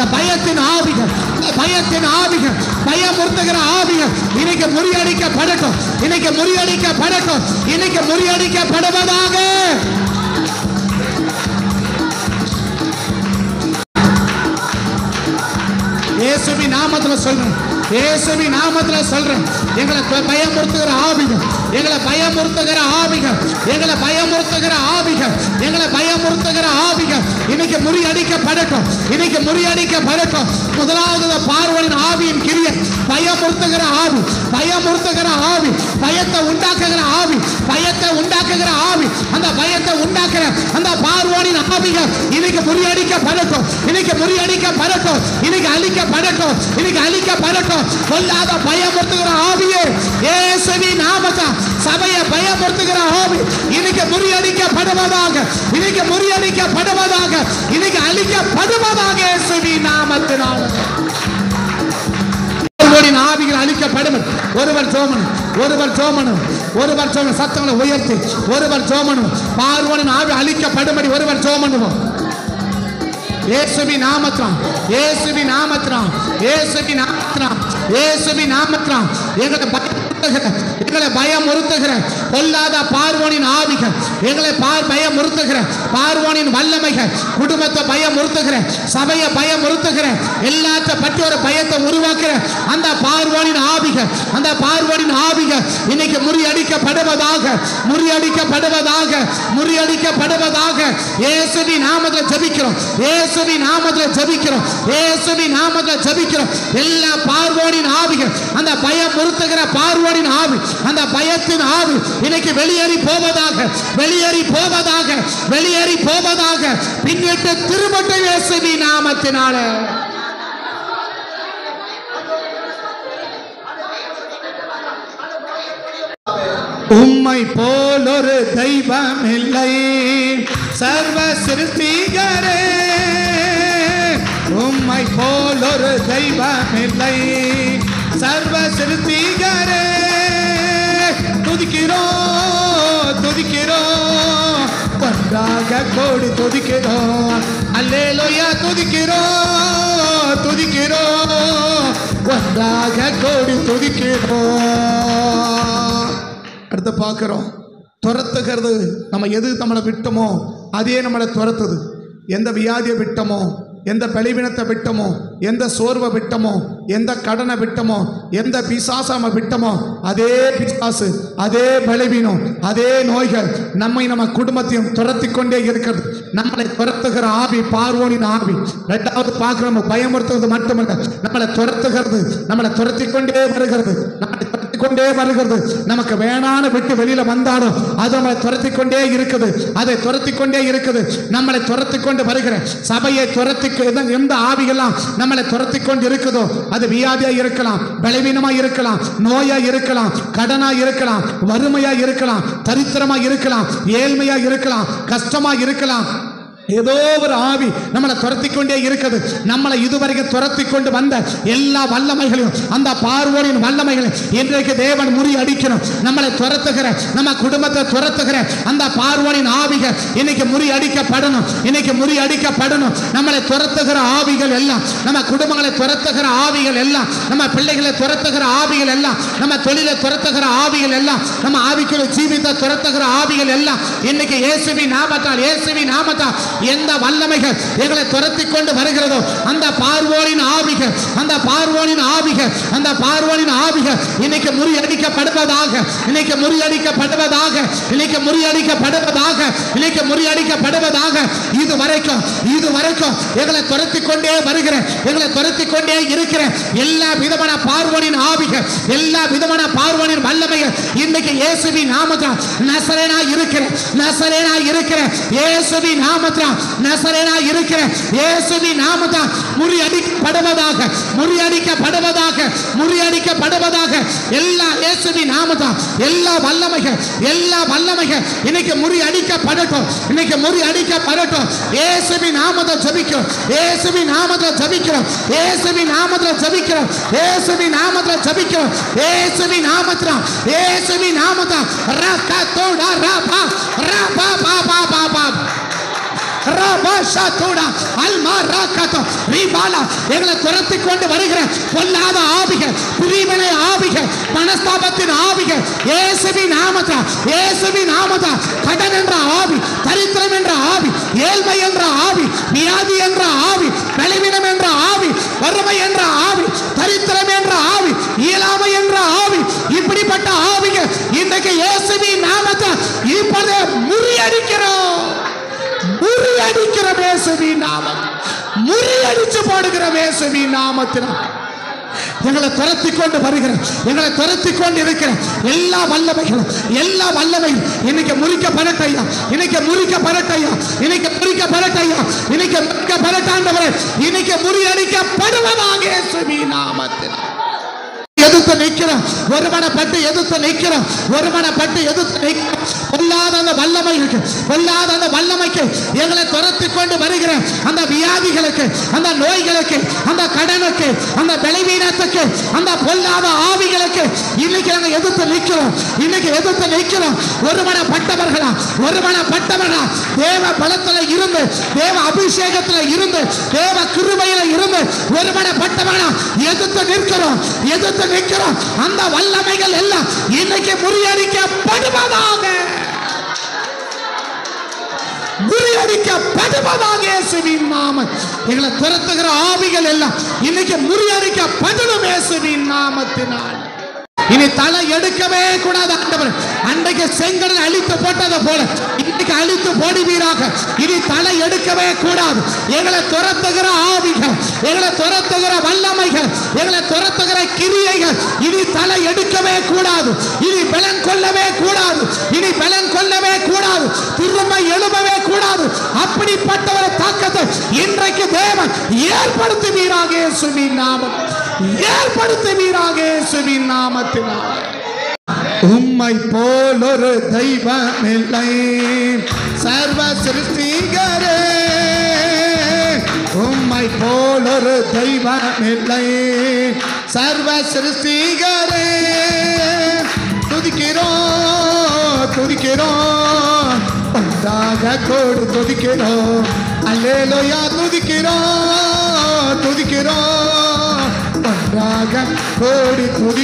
[SPEAKER 1] பயத்தின் ஆவிகள் பயத்தின் ஆவிகள் பயமுறுத்துகிற ஆவிகள் இன்னைக்கு முறியடிக்கப்படட்டும் இன்னைக்கு முறியடிக்கப்படட்டும் இன்னைக்கு முறியடிக்கப்படுவதாக இயேசுவி நாமத்துல சொல்றேன் இயேசுவி நாமத்துல சொல்றேன் எங்களை ப- பயமுறுத்துகிற ஆவிகள் எங்களை பயமுறுத்துகிற ஆவிகள் எங்களை பயமுறுத்துகிற ஆவிகள் எங்களை பயமுறுத்துகிற ஆவிகள் இன்னைக்கு முறியடிக்கப்படட்டும் இன்னைக்கு முறியடிக்கப்படட்டும் முதலாவது பார்வனின் ஆவியின் கிரியை பயமுறுத்துகிற ஆவி பயமுறுத்துகிற ஆவி பயத்தை உண்டாக்குகிற ஆவி பயத்தை உண்டாக்குகிற ஆவி அந்த பயத்தை உண்டாக்குற அந்த பார்வோனின் ஆவிகள் இன்னைக்கு முறியடிக்கப்படட்டும் இன்னைக்கு முறியடிக்கப்படட்டும் இன்னைக்கு அழிக்கப்படட்டும் இன்னைக்கு அழிக்கப்படட்டும் கொல்லாத பயமுறுத்துகிற ஆவியே இயேசுவி நாமத்தா சபையை பயமுறுத்துகிற ஆவி இன்னைக்கு முறியடிக்கப்படுவதாக இன்னைக்கு முறியடிக்கப்படுவதாக இன்னைக்கு அழிக்கப்படுவதாக இயேசுவி நாமத்தினால் பார்வோனின் ஆவிகள் அழிக்கப்படும் ஒருவர் சோமனும் ஒருவர் சோமனும் ஒருவர் சோமன் சத்தங்களை உயர்த்தி ஒருவர் சோமனும் பார்வோனின் ஆவி அழிக்கப்படும்படி ஒருவர் சோமனும் இயேசுவி நாமத்தான் இயேசுவி நாமத்தான் இயேசுவி நாமத்தான் இயேசுவி நாமத்தான் எங்களை பயமுறுத்துகிற எங்களை பயமுறுத்துகிற பொல்லாத பார்வோனின் ஆவிகள் எங்களை பார் பயமுறுத்துகிற பார்வோனின் வல்லமைகள் குடும்பத்தை பயமுறுத்துகிற சபையை பயமுறுத்துகிற எல்லாத்த பற்றி ஒரு பயத்தை உருவாக்குற அந்த பார்வோனின் ஆவிகள் அந்த பார்வோனின் ஆவிகள் இன்னைக்கு முறியடிக்கப்படுவதாக முறியடிக்கப்படுவதாக முறியடிக்கப்படுவதாக இயேசுவி நாமத்தில் ஜெபிக்கிறோம் இயேசுவி நாமத்தில் ஜெபிக்கிறோம் இயேசுவி நாமத்தில் ஜெபிக்கிறோம் எல்லா பார்வோனின் ஆவிகள் அந்த பயம் பொறுத்துகிற பார்வோனின் ஆவி அந்த பயத்தின் ஆவி இன்னைக்கு வெளியேறி போவதாக வெளியேறி போவதாக வெளியேறி போவதாக பின்னிட்டு திரும்பட்டும் இயேசுவி நாமத்தினால உம்மை போலொரு தெய்வம் இல்லை சர்வ சிருஷ்டிகரே உம்மை போலொரு தெய்வம் இல்லை சர்வ சிருஷ்டிகரே துதிக்கிறோம் துதிக்கிறோம் ஒன்றாக கோடி துதிக்கிறோம் அல்லேலோயா துதிக்கிறோம் துதிக்கிறோம் ஒன்றாக கோடி துதிக்கிறோம் அடுத்து பார்க்குறோம் துரத்துகிறது நம்ம எது நம்மளை விட்டோமோ அதே நம்மளை துரத்துது எந்த வியாதியை விட்டோமோ எந்த பலவீனத்தை விட்டோமோ எந்த சோர்வை விட்டோமோ எந்த கடனை விட்டோமோ எந்த பிசாசாம விட்டோமோ அதே பிசாசு அதே பலவீனம் அதே நோய்கள் நம்மை நம்ம குடும்பத்தையும் துரத்தி கொண்டே இருக்கிறது நம்மளை துரத்துகிற ஆவி பார்வோனின் ஆவி ரெண்டாவது பார்க்கிறோம் பயமுறுத்துறது மட்டுமல்ல நம்மளை துரத்துகிறது நம்மளை துரத்தி கொண்டே வருகிறது நம்மளை துரத்தி கொண்டே வருகிறது நமக்கு வேணான்னு விட்டு வெளியில வந்தாலும் அது நம்மளை துரத்தி கொண்டே இருக்குது அதை துரத்தி கொண்டே இருக்குது நம்மளை துரத்தி கொண்டு வருகிற சபையை துரத்தி எந்த- எந்த ஆவிகள்லாம் நம்மளை துரத்தி கொண்டு இருக்குதோ அது வியாதியா இருக்கலாம் பலவீனமா இருக்கலாம் நோயா இருக்கலாம் கடனா இருக்கலாம் வறுமையா இருக்கலாம் தரித்திரமா இருக்கலாம் ஏழ்மையா இருக்கலாம் கஷ்டமா இருக்கலாம் ஏதோ ஒரு ஆவி நம்மளை துரத்தி கொண்டே இருக்குது நம்மளை இதுவரைக்கும் துரத்தி கொண்டு வந்த எல்லா வல்லமைகளையும் அந்த பார்வோரின் வல்லமைகளை இன்றைக்கு தேவன் முறி அடிக்கணும் நம்மளை துரத்துகிற நம்ம குடும்பத்தை துரத்துகிற அந்த பார்வோரின் ஆவிகள் இன்னைக்கு முறி அடிக்கப்படணும் இன்னைக்கு முறி அடிக்கப்படணும் நம்மளை துரத்துகிற ஆவிகள் எல்லாம் நம்ம குடும்பங்களை துரத்துகிற ஆவிகள் எல்லாம் நம்ம பிள்ளைகளை துரத்துகிற ஆவிகள் எல்லாம் நம்ம தொழிலை துரத்துகிற ஆவிகள் எல்லாம் நம்ம ஆவிக்குள்ள ஜீவித்த துரத்துகிற ஆவிகள் எல்லாம் இன்னைக்கு இயேசுவி நாமத்தால் இயேசுவி நாமத்தால் எந்த வல்லமைகள் எங்களை துரத்தி கொண்டு வருகிறதோ அந்த பார்வோனின் ஆவிகள் அந்த பார்வோனின் ஆவிகள் அந்த பார்வோனின் ஆவிகள் இன்னைக்கு முறியடிக்கப்படுவதாக இன்னைக்கு முறியடிக்கப்படுவதாக இன்னைக்கு முறியடிக்கப்படுவதாக இன்னைக்கு முறியடிக்கப்படுவதாக இது வரைக்கும் இது வரைக்கும் எங்களை துரத்தி கொண்டே வருகிற எங்களை துரத்தி கொண்டே இருக்கிற எல்லா விதமான பார்வோனின் ஆவிகள் எல்லா விதமான பார்வோனின் வல்லமைகள் இன்னைக்கு இயேசுவி நாமத்தான் நசரேனா இருக்கிற நசரேனா இருக்கிற இயேசுவி நாமத்தான் நசரேனா இருக்கிற இயேசுவி நாமத்தான் முறியடிக்கப்படுவதாக முறியடிக்கப்படுவதாக முறியடிக்கப்படுவதாக எல்லா இயேசுவி நாமத்தான் எல்லா வல்லமைகள் எல்லா வல்லமைகள் இன்னைக்கு முறியடிக்கப்படட்டும் இன்னைக்கு முறியடிக்கப்படட்டும் இயேசுவி நாமத்தை ஜபிக்கிறோம் இயேசுவி நாமத்தை ஜபிக்கிறோம் இயேசுவி நாமத்தை ஜபிக்கிறோம் இயேசுவி நாமத்தை ஜபிக்கிறோம் இயேசுவி நாமத்துல இயேசுவி நாமத்தை ரகத்தோட ரபா ரபா பா பா பா பா ரபா ஷாத்தோட அல்மா ராக்கத்தோ ரீபாலா எங்களை துரத்தி கொண்டு வருகிற பொல்லாத ஆவிகள் பிரிவினை ஆவிகள் மனஸ்தாபத்தின் ஆவிகள் இயேசுவி நாமத்தா இயேசுவி நாமத்தா கடன் என்ற ஆவி தரித்திரம் என்ற ஆவி ஏழ்மை என்ற ஆவி வியாதி என்ற ஆவி பலவீனம் என்ற ஆவி வறுமை என்ற ஆவி தரித்திரம் என்ற ஆவி இயலாமை என்ற ஆவி இப்படிப்பட்ட ஆவிகள் இன்றைக்கு இயேசுவி நாமத்தை இப்பொழுது முறியடிக்கிறோம் முறியடிக்கிற இயேசுவி நாமம் முறியடிச்சு போடுகிற இயேசுவி நாமத்தினால் எங்களை துரத்தி கொண்டு வருகிற எங்களை துரத்தி கொண்டு இருக்கிற எல்லா வல்லமைகளும் எல்லா வல்லமையும் இன்னைக்கு முறிக்க பரட்டையா இன்னைக்கு முறிக்க பரட்டையா இன்னைக்கு முறிக்க பரட்டையா இன்னைக்கு முறிக்க பரட்டாண்டவரே இன்னைக்கு முறியடிக்கப்படுவதாக இயேசுவி நாமத்தில் எதிர்த்து நிற்கிறோம் ஒருமனப்பட்டு எதிர்த்து நிற்கிறோம் ஒருமனப்பட்டு எதிர்த்து நிற்கிறோம் பொல்லாத அந்த வல்லமைக்கு பொல்லாத அந்த வல்லமைக்கு எங்களை துரத்தி கொண்டு வருகிற அந்த வியாதிகளுக்கு அந்த நோய்களுக்கு அந்த கடனுக்கு அந்த பலவீனத்துக்கு அந்த பொல்லாத ஆவிகளுக்கு இன்னைக்கு நாங்கள் எதிர்த்து நிற்கிறோம் இன்னைக்கு எதிர்த்து நிற்கிறோம் ஒருமனப்பட்டவர்களா ஒருமனப்பட்டவர்களா தேவ பலத்துல இருந்து தேவ அபிஷேகத்துல இருந்து தேவ கிருபையில இருந்து ஒருமனப்பட்டவர்களா எதிர்த்து நிற்கிறோம் எதிர்த்து நிற்கிறோம் அந்த வல்லமைகள் எல்லாம் இன்னைக்கு முறியடிக்கப்படுவதாக முறியடிக்கப்படுவதாக இயேசுவின் நாமம் எங்களை துரத்துகிற ஆவிகள் எல்லாம் இன்னைக்கு முறியடிக்கப்படணும் இயேசுவின் நாமத்தினால் இனி தலை எடுக்கவே கூடாது ஆண்டவர் அன்றைக்கு செங்கடல் அழித்து போட்டது போல இன்னைக்கு அழித்து போடுவீராக இனி தலை எடுக்கவே கூடாது எங்களை துரத்துகிற ஆவிகள் எங்களை துரத்துகிற வல்லமைகள் எங்களை துரத்துகிற கிரியைகள் இனி தலை எடுக்கவே கூடாது இனி பலன் கொள்ளவே கூடாது இனி பலன் கொள்ளவே கூடாது திரும்ப எழுப்பவே கூடாது அப்படிப்பட்ட ஒரு தாக்கத்தை இன்றைக்கு தேவன் ஏற்படுத்துவீராக இயேசுவின் நாமம் ஏற்படுத்துவீராக இயேசுவின் நாமத்தினால் உம்மை போல் ஒரு தெய்வம் இல்லை சர்வ சிருஷ்டிகரே உம்மை போல் ஒரு தெய்வம் இல்லை சர்வ சிருஷ்டிகரே துதிக்கிறோம் துதிக்கிறோம் ஒன்றாக கோடு துதிக்கிறோம் அல்லேலோயா துதிக்கிறோம் துதிக்கிறோம் ஒன்றாக கோடி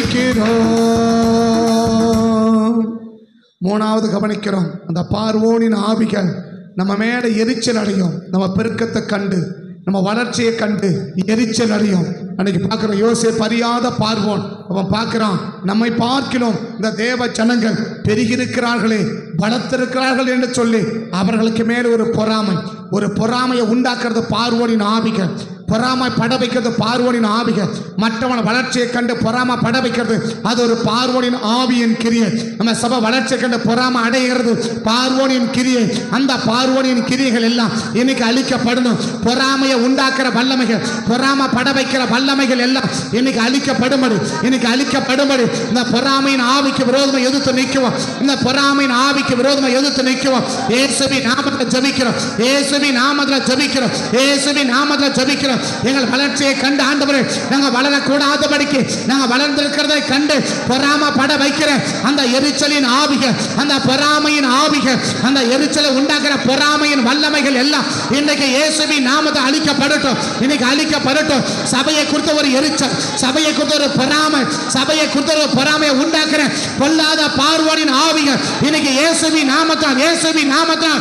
[SPEAKER 1] துதிக்கிறோம் மூணாவது கவனிக்கிறோம் அந்த பார்வோனின் ஆவிகள் நம்ம மேல எரிச்சல் அடையும் நம்ம பெருக்கத்தை கண்டு நம்ம வளர்ச்சியை கண்டு எரிச்சல் அடையும் அன்னைக்கு பார்க்குறோம் யோசே பறியாத பார்வோன் அவன் பார்க்கிறான் நம்மை பார்க்கிறோம் இந்த தேவ ஜனங்கள் பெருகியிருக்கிறார்களே பலத்திருக்கிறார்கள் என்று சொல்லி அவர்களுக்கு மேல் ஒரு பொறாமை ஒரு பொறாமையை உண்டாக்குறது பார்வோனின் ஆவிகள் பொறாமை பட வைக்கிறது பார்வோனின் ஆவிகள் மற்றவன் வளர்ச்சியை கண்டு பொறாமை பட வைக்கிறது அது ஒரு பார்வோனின் ஆவியின் கிரியை நம்ம சபை வளர்ச்சியை கண்டு பொறாமை அடைகிறது பார்வோனின் கிரியை அந்த பார்வோனின் கிரியைகள் எல்லாம் இன்னைக்கு அழிக்கப்படணும் பொறாமையை உண்டாக்குற வல்லமைகள் பொறாமை பட வைக்கிற வல்லமைகள் எல்லாம் இன்னைக்கு அழிக்கப்படும்படி இன்னைக்கு அழிக்கப்படும்படி இந்த பொறாமையின் ஆவிக்கு விரோதமாக எதிர்த்து நிற்குவோம் இந்த பொறாமையின் ஆவிக்கு விரோதமாக எதிர்த்து நிற்குவோம் இயேசுவி நாமத்தில் ஜபிக்கிறோம் இயேசுவி நாமத்தில் ஜபிக்கிறோம் இயேசுவி நாமத்தில் ஜபிக்கிறோம் எங்கள் வளர்ச்சியை கண்டு ஆண்டவரே நாங்கள் வளரக்கூடாதபடிக்கு நாங்கள் வளர்ந்திருக்கிறதை கண்டு பொறாம பட வைக்கிற அந்த எரிச்சலின் ஆவிகள் அந்த பொறாமையின் ஆவிகள் அந்த எரிச்சலை உண்டாக்குற பொறாமையின் வல்லமைகள் எல்லாம் இன்றைக்கு இயேசுவி நாமத்தை அழிக்கப்படட்டும் இன்னைக்கு அழிக்கப்படட்டும் சபையை குறித்த ஒரு எரிச்சல் சபையை குறித்த ஒரு பொறாமை சபையை குறித்த ஒரு பொறாமையை உண்டாக்குற பொல்லாத பார்வோனின் ஆவிகள் இன்னைக்கு இயேசுவி நாமத்தான் இயேசுவி நாமத்தான்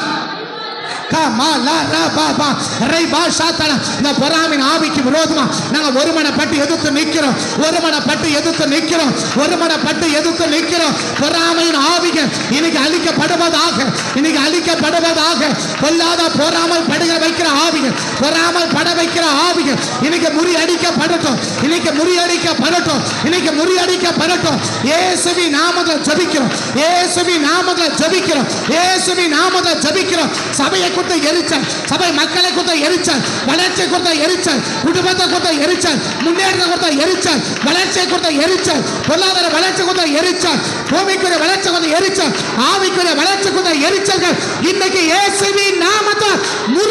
[SPEAKER 1] இந்த பொறாமின் ஆவிக்கு விரோதமா நாங்க ஒருமனப்பட்டு எதிர்த்து நிற்கிறோம் ஒருமனப்பட்டு எதிர்த்து நிற்கிறோம் ஒருமனப்பட்டு எதிர்த்து நிற்கிறோம் பொறாமையின் ஆவிகள் இன்னைக்கு அழிக்கப்படுவதாக இன்னைக்கு அழிக்கப்படுவதாக பொல்லாத பொறாமல் படுகிற வைக்கிற ஆவிகள் பொறாமல் பட வைக்கிற ஆவிகள் இன்னைக்கு முறியடிக்கப்படட்டும் இன்னைக்கு முறியடிக்கப்படட்டும் இன்னைக்கு முறியடிக்கப்படட்டும் இயேசுவி நாமத்தில் ஜபிக்கிறோம் இயேசுவி நாமத்தில் ஜபிக்கிறோம் இயேசுவி நாமத்தில் ஜபிக்கிறோம் சபையை கொடுத்த எரிச்சல் சபை மக்களை கொடுத்த எரிச்சல் வளர்ச்சி கொடுத்த எரிச்சல் குடும்பத்தை கொடுத்த எரிச்சல் முன்னேற்றத்தை கொடுத்த எரிச்சல் வளர்ச்சியை கொடுத்த எரிச்சல் பொருளாதார வளர்ச்சி கொடுத்த எரிச்சல் பூமிக்குரிய வளர்ச்சி கொடுத்த எரிச்சல் ஆவிக்குரிய வளர்ச்சி கொடுத்த எரிச்சல்கள் இன்னைக்கு இயேசுவி நாமத்தால்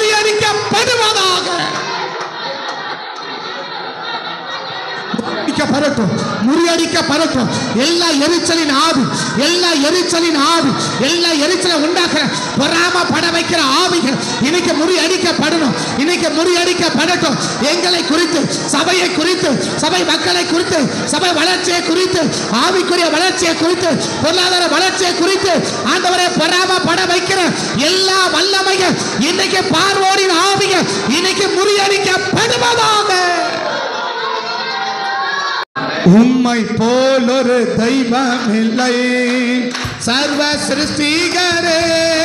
[SPEAKER 1] முறியடிக்கப்படுவதாக முறியடிக்கப்படட்டும் முறியடிக்கப்படட்டும் எல்லா எரிச்சலின் ஆவி எல்லா எரிச்சலின் ஆவி எல்லா எரிச்சலை உண்டாக்குற பொறாம பட வைக்கிற ஆவிகள் இன்னைக்கு முறியடிக்கப்படணும் இன்னைக்கு முறியடிக்கப்படட்டும் எங்களை குறித்து சபையை குறித்து சபை மக்களை குறித்து சபை வளர்ச்சியை குறித்து ஆவிக்குரிய வளர்ச்சியை குறித்து பொருளாதார வளர்ச்சியை குறித்து ஆண்டவரை பொறாம பட வைக்கிற எல்லா வல்லமைகள் இன்னைக்கு பார்வோரின் ஆவிகள் இன்னைக்கு முறியடிக்கப்படுவதாக உம்மை போல் ஒரு தெய்வம் இல்லை சர்வ சிருஷ்டிகரே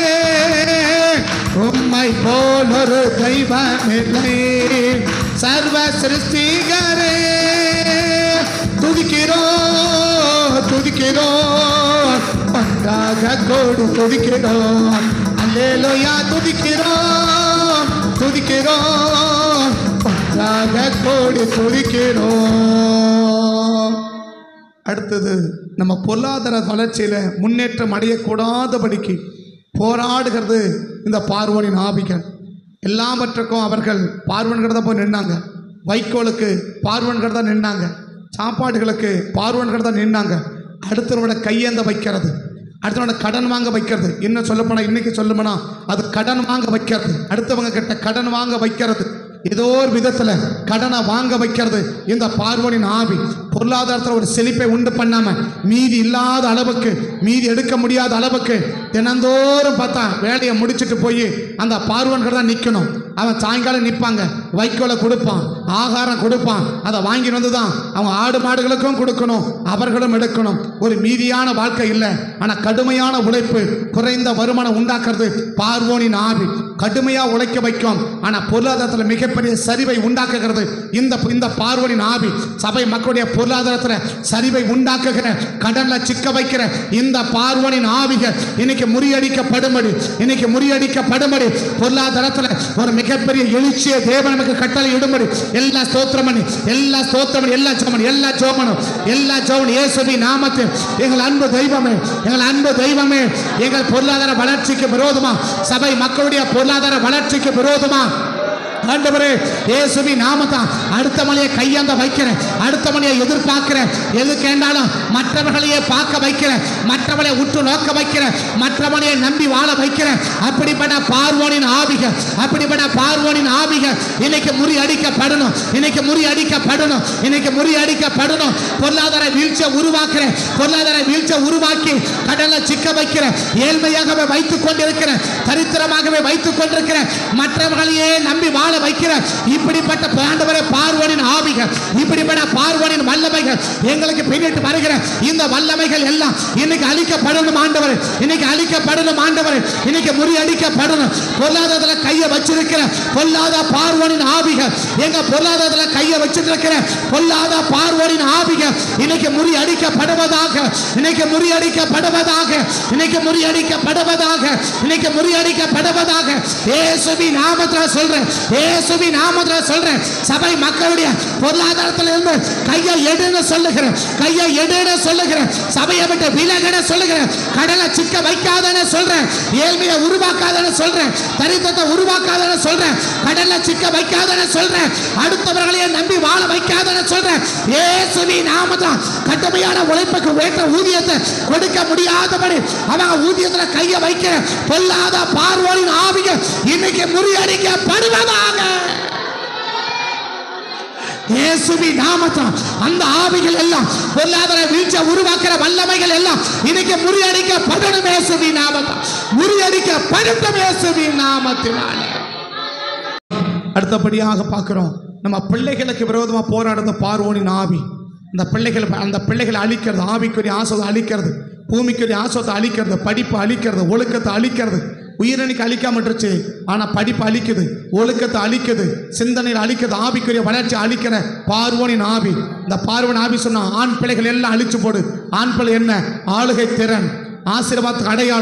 [SPEAKER 1] உம்மை போல் ஒரு தெய்வம் இல்லை சர்வ சிருஷ்டிகரே துதிக்கிறோம் துதிக்கிறோம் ஒன்றாக கோடி துதிக்கிறோம் அல்லேலோயா துதிக்கிறோம் துதிக்கிறோம் ஒன்றாக கோடி துதிக்கிறோம் அடுத்தது நம்ம பொருளாதார வளர்ச்சியில முன்னேற்றம் அடையக்கூடாதபடிக்கு போராடுகிறது இந்த பார்வனின் ஆவிகள் எல்லாவற்றுக்கும் அவர்கள் பார்வன்கிறத போய் நின்னாங்க வைக்கோலுக்கு பார்வன்கிறத நின்னாங்க சாப்பாடுகளுக்கு பார்வன்கிறத நின்னாங்க அடுத்தவனோட கையேந்த வைக்கிறது அடுத்தவனோட கடன் வாங்க வைக்கிறது இன்னும் சொல்லப்போனால் இன்னைக்கு சொல்லணும்னா அது கடன் வாங்க வைக்கிறது அடுத்தவங்க கிட்ட கடன் வாங்க வைக்கிறது ஏதோ ஒரு விதத்துல கடனை வாங்க வைக்கிறது இந்த பார்வனின் ஆவி பொருளாதாரத்தில் ஒரு செழிப்பை உண்டு பண்ணாம மீதி இல்லாத அளவுக்கு மீதி எடுக்க முடியாத அளவுக்கு தினந்தோறும் பார்த்தா வேலையை முடிச்சிட்டு போய் அந்த பார்வன்கள் தான் நிற்கணும் அவன் சாயங்காலம் நிற்பாங்க வைக்கோலை கொடுப்பான் ஆகாரம் கொடுப்பான் அதை வாங்கி வந்து தான் அவன் ஆடு மாடுகளுக்கும் கொடுக்கணும் அவர்களும் எடுக்கணும் ஒரு மீதியான வாழ்க்கை இல்லை ஆனால் கடுமையான உழைப்பு குறைந்த வருமானம் உண்டாக்குறது பார்வோனின் ஆவி கடுமையாக உழைக்க வைக்கும் ஆனால் பொருளாதாரத்தில் மிகப்பெரிய சரிவை உண்டாக்குகிறது இந்த இந்த பார்வனின் ஆவி சபை மக்களுடைய பொருளாதாரத்தில் சரிவை உண்டாக்குகிற கடல்ல சிக்க வைக்கிற இந்த பார்வனின் ஆவிகள் இன்னைக்கு முறியடிக்கப்படும்படி இன்னைக்கு முறியடிக்கப்படும்படி பொருளாதாரத்தில் ஒரு மிகப்பெரிய எழுச்சியை தேவன் நமக்கு கட்டளை இடும்படி எல்லா ஸ்தோத்திரம் பண்ணி எல்லா ஸ்தோத்திரம் பண்ணி எல்லா ஜோமன் எல்லா ஜோமனும் எல்லா ஜோமன் இயேசுவி நாமத்தில் எங்கள் அன்பு தெய்வமே எங்கள் அன்பு தெய்வமே எங்கள் பொருளாதார வளர்ச்சிக்கு விரோதமா சபை மக்களுடைய பொருளாதார வளர்ச்சிக்கு விரோதமா ஆண்டவரே இயேசுவி நாமத்தான் அடுத்த மலையை கையாந்த வைக்கிறேன் அடுத்த மலையை எதிர்பார்க்கிறேன் எது கேண்டாலும் மற்றவர்களையே பார்க்க வைக்கிறேன் மற்றவளை உற்று நோக்க வைக்கிறேன் மற்றவனையை நம்பி வாழ வைக்கிறேன் அப்படிப்பட்ட பார்வோனின் ஆவிகள் அப்படிப்பட்ட பார்வோனின் ஆவிகள் இன்னைக்கு முறியடிக்கப்படணும் இன்னைக்கு முறியடிக்கப்படணும் இன்னைக்கு முறியடிக்கப்படணும் பொருளாதார வீழ்ச்சியை உருவாக்குறேன் பொருளாதார வீழ்ச்சியை உருவாக்கி கடலை சிக்க வைக்கிறேன் ஏழ்மையாகவே வைத்துக் கொண்டிருக்கிறேன் தரித்திரமாகவே வைத்துக் கொண்டிருக்கிறேன் மற்றவர்களையே நம்பி வாழ வைக்கிற இப்படிப்பட்ட ஆண்டவரே பார்வனின் ஆவிகள் இப்படிப்பட்ட பார்வனின் வல்லமைகள் எங்களுக்கு பின்னிட்டு வருகிற இந்த வல்லமைகள் எல்லாம் இன்னைக்கு அழிக்கப்படணும் ஆண்டவர் இன்னைக்கு அழிக்கப்படணும் ஆண்டவர் இன்னைக்கு முறியடிக்கப்படணும் பொருளாதாரத்துல கையை வச்சிருக்கிற பொல்லாத பார்வனின் ஆவிகள் எங்க பொருளாதாரத்துல கையை வச்சிருக்கிற பொல்லாத பார்வனின் ஆவிகள் இன்னைக்கு முறியடிக்கப்படுவதாக இன்னைக்கு முறியடிக்கப்படுவதாக இன்னைக்கு முறியடிக்கப்படுவதாக இன்னைக்கு முறியடிக்கப்படுவதாக இயேசுவி நாமத்துல சொல்றேன் இயேசுவி நாமத்துல சொல்றேன் சபை மக்களுடைய பொருளாதாரத்தில் இருந்து கையை எடுன்னு சொல்லுகிறேன் கையை எடுன்னு சொல்லுகிறேன் சபையை விட்டு விலகன சொல்லுகிறேன் கடலை சிக்க வைக்காதன்னு சொல்றேன் ஏழ்மையை உருவாக்காதன்னு சொல்றேன் தரித்திரத்தை உருவாக்காதன்னு சொல்றேன் கடல்ல சிக்க வைக்காதன்னு சொல்றேன் அடுத்தவர்களையே நம்பி வாழ வைக்காதன்னு சொல்றேன் இயேசுவி நாமத்துல கடுமையான உழைப்புக்கு ஏற்ற ஊதியத்தை கொடுக்க முடியாதபடி அவங்க ஊதியத்துல கையை வைக்கிற பொல்லாத பார்வோனின் ஆவிகள் இன்னைக்கு முறியடிக்கப்படுவதாக இயேசுவி நாமத்தான் அந்த ஆவிகள் எல்லாம் பொருளாதார வீழ்ச்சியை உருவாக்குற வல்லமைகள் எல்லாம் இன்னைக்கு முறியடிக்கப்படணும் இயேசுவி நாமத்தான் முறியடிக்கப்படட்டும் இயேசுவி நாமத்தினாலே அடுத்தபடியாக பார்க்கிறோம் நம்ம பிள்ளைகளுக்கு விரோதமா போராடுற பார்வோனின் ஆவி அந்த பிள்ளைகள் அந்த பிள்ளைகளை அழிக்கிறது ஆவிக்குரிய ஆசோதை அழிக்கிறது பூமிக்குரிய ஆசோத்தை அழிக்கிறது படிப்பு அழிக்கிறது ஒழுக்கத்தை அழிக்கிறது உயிரணிக்கு அழிக்காம இருந்துச்சு ஆனால் படிப்பு அழிக்குது ஒழுக்கத்தை அழிக்குது சிந்தனையில் அழிக்குது ஆவிக்குரிய வளர்ச்சி அழிக்கிற பார்வோனின் ஆவி இந்த பார்வன் ஆவி சொன்னா ஆண் பிள்ளைகள் எல்லாம் அழிச்சு போடு ஆண் பிள்ளை என்ன ஆளுகை திறன் ஆசீர்வாதத்துக்கு அடையாளம்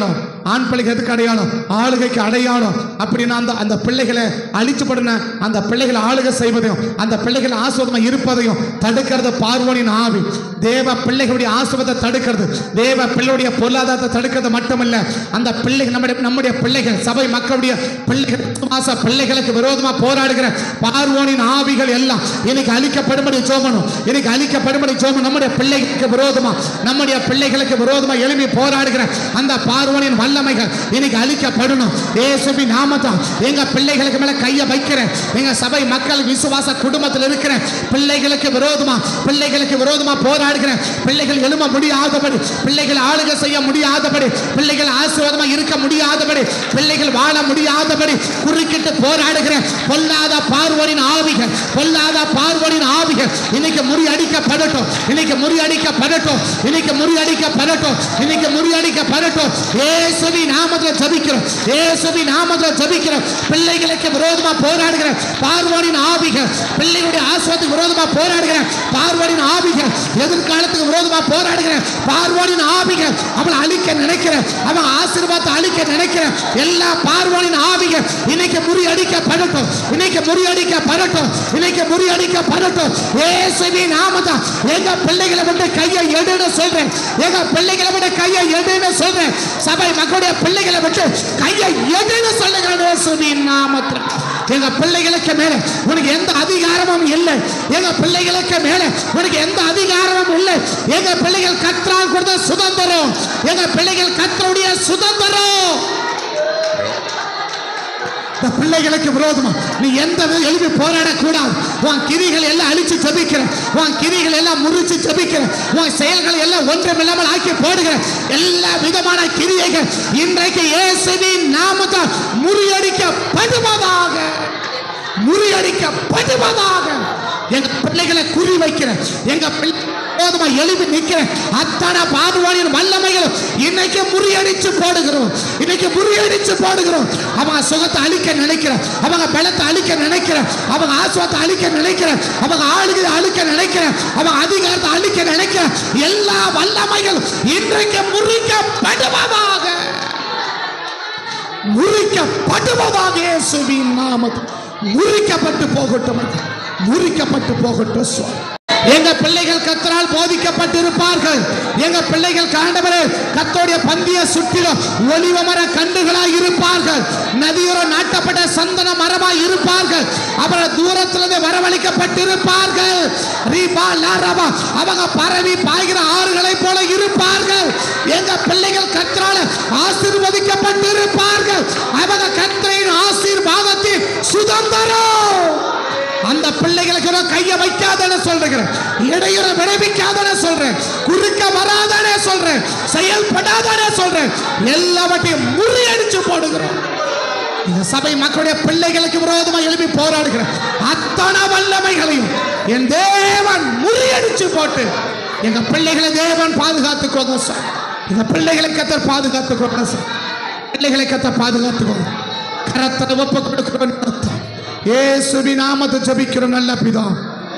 [SPEAKER 1] ஆண் பிள்ளைக்கு எதுக்கு அடையாளம் ஆளுகைக்கு அடையாளம் அப்படின்னா அந்த அந்த பிள்ளைகளை அழிச்சுப்படுன அந்த பிள்ளைகளை ஆளுகை செய்வதையும் அந்த பிள்ளைகள் ஆசிரமமா இருப்பதையும் தடுக்கிறது பார்வோனின் ஆவி தேவ பிள்ளைகளுடைய ஆசிரமத்தை தடுக்கிறது தேவ பிள்ளையுடைய பொருளாதாரத்தை தடுக்கிறது மட்டுமல்ல அந்த பிள்ளைகள் நம்முடைய நம்முடைய பிள்ளைகள் சபை மக்களுடைய பிள்ளைகள் விசுவாச பிள்ளைகளுக்கு விரோதமா போராடுகிற பார்வோனின் ஆவிகள் எல்லாம் இன்னைக்கு அழிக்கப்படும்படி ஜோமனும் இன்னைக்கு அழிக்கப்படும்படி ஜோமன் நம்முடைய பிள்ளைகளுக்கு விரோதமா நம்முடைய பிள்ளைகளுக்கு விரோதமா எழுப்பி போராடுகிற அந்த பார்வோனின் வல்லமைகள் இன்னைக்கு அழிக்கப்படணும் ஏசுபி நாமத்தான் எங்க பிள்ளைகளுக்கு மேல கையை வைக்கிறேன் எங்க சபை மக்கள் விசுவாச குடும்பத்தில் இருக்கிற பிள்ளைகளுக்கு விரோதமா பிள்ளைகளுக்கு விரோதமா போராடுகிறேன் பிள்ளைகள் எழும்ப முடியாதபடி பிள்ளைகள் ஆளுகை செய்ய முடியாதபடி பிள்ளைகள் ஆசீர்வாதமா இருக்க முடியாதபடி பிள்ளைகள் வாழ முடியாதபடி குறுக்கிட்டு போராடுகிற பொல்லாத பார்வோனின் ஆவிகள் பொல்லாத பார்வோனின் ஆவிகள் இன்னைக்கு முறியடிக்கப்படட்டும் இன்னைக்கு முறியடிக்கப்படட்டும் இன்னைக்கு முறியடிக்கப்படட்டும் இன்னைக்கு முறியடிக்கப்படட்டும் இயேசுவி நாமத்துல ஜபிக்கிறோம் இயேசுவி நாமத்துல ஜபிக்கிறோம் பிள்ளைகளுக்கு விரோதமா போராடுகிற பார்வோனின் ஆவிகள் பிள்ளைகளுடைய ஆசுவத்துக்கு விரோதமா போராடுகிற பார்வோனின் ஆவிகள் எதிர்காலத்துக்கு விரோதமா போராடுகிற பார்வோனின் ஆவிகள் அவளை அழிக்க நினைக்கிற அவன் ஆசீர்வாதத்தை அழிக்க நினைக்கிற எல்லா பார்வோனின் ஆவிகள் இன்னைக்கு முறியடிக்கப்படட்டும் இன்னைக்கு முறியடிக்கப்படட்டும் இன்னைக்கு முறியடிக்கப்படட்டும் இயேசுவி நாமதான் எங்க பிள்ளைகளை விட்டு கையை எடுன்னு சொல்றேன் எங்க பிள்ளைகளை விட்டு கையை எடுன்னு சொல்றேன் சபை மக்களுடைய பிள்ளைகளை விட்டு கையை எடுன்னு சொல்லுகிறேன் இயேசுவின் நாமத்தில் எங்க பிள்ளைகளுக்கு மேல உனக்கு எந்த அதிகாரமும் இல்லை எங்க பிள்ளைகளுக்கு மேல உனக்கு எந்த அதிகாரமும் இல்லை எங்க பிள்ளைகள் கற்றால் கொடுத்த சுதந்திரம் எங்க பிள்ளைகள் கத்தருடைய சுதந்திரம் இந்த பிள்ளைகளுக்கு விரோதமா நீ எந்த வித எழுதி போராடக்கூடாது உன் கிரிகள் எல்லாம் அழிச்சு ஜபிக்கிற உன் கிரிகள் எல்லாம் முறிச்சு ஜபிக்கிற உன் செயல்களை எல்லாம் ஒன்றுமில்லாமல் ஆக்கி போடுகிற எல்லா விதமான கிரியைகள் இன்றைக்கு இயேசுவின் நாமத்தால் முறியடிக்கப்படுவதாக முறியடிக்கப்படுவதாக எங்க பிள்ளைகளை குறி வைக்கிற எங்க பிள்ளை போதுமா எழுப்பி நிக்கிற அத்தனை பாதுவானின் வல்லமைகளும் இன்னைக்கு முறியடிச்சு போடுகிறோம் இன்னைக்கு முறியடிச்சு போடுகிறோம் அவங்க சுகத்தை அழிக்க நினைக்கிற அவங்க பலத்தை அழிக்க நினைக்கிற அவங்க ஆசுவத்தை அழிக்க நினைக்கிற அவங்க ஆளுகை அழிக்க நினைக்கிற அவங்க அதிகாரத்தை அழிக்க நினைக்கிற எல்லா வல்லமைகளும் இன்றைக்கு முறிக்கப்படுவதாக முறிக்கப்படுவதாக இயேசுவின் நாமத்தில் முறிக்கப்பட்டு போகட்டும் முறிக்கப்பட்டு போகட்டும் சுவாமி எங்க பிள்ளைகள் கத்தரால் போதிக்கப்பட்டிருப்பார்கள் எங்க பிள்ளைகள் காண்டவரே கத்தோடைய பந்திய சுற்றிலும் ஒலிவ மர கண்டுகளாய் இருப்பார்கள் நதியோர நாட்டப்பட்ட சந்தன மரமாய் இருப்பார்கள் அப்புறம் தூரத்திலிருந்து வரவழைக்கப்பட்டிருப்பார்கள் ரீபா லாரபா அவங்க பரவி பாய்கிற ஆறுகளை போல இருப்பார்கள் எங்க பிள்ளைகள் கத்தரால ஆசீர்வதிக்கப்பட்டிருப்பார்கள் அவங்க கத்தரின் ஆசீர்வாதத்தின் சுதந்திரம் அந்த பிள்ளைகளுக்கு நான் கையை வைக்காதன்னு சொல்றேன் இடையூற விளைவிக்காதன்னு சொல்றேன் குறுக்க வராதனே சொல்றேன் செயல்படாதனே சொல்றேன் எல்லாவற்றையும் முறியடிச்சு போடுகிறோம் இந்த சபை மக்களுடைய பிள்ளைகளுக்கு விரோதமா எழுப்பி போராடுகிற அத்தனை வல்லமைகளையும் என் தேவன் முறியடிச்சு போட்டு எங்க பிள்ளைகளை தேவன் பாதுகாத்துக்கோங்க சார் எங்க பிள்ளைகளை கத்தர் பாதுகாத்துக்கோங்க சார் பிள்ளைகளை கத்தர் பாதுகாத்துக்கோங்க கரத்தை ஒப்பு கொடுக்கிறோம் அர்த்தம் இயேசுவி நாமத்தை ஜபிக்கிறோம் நல்ல பிதா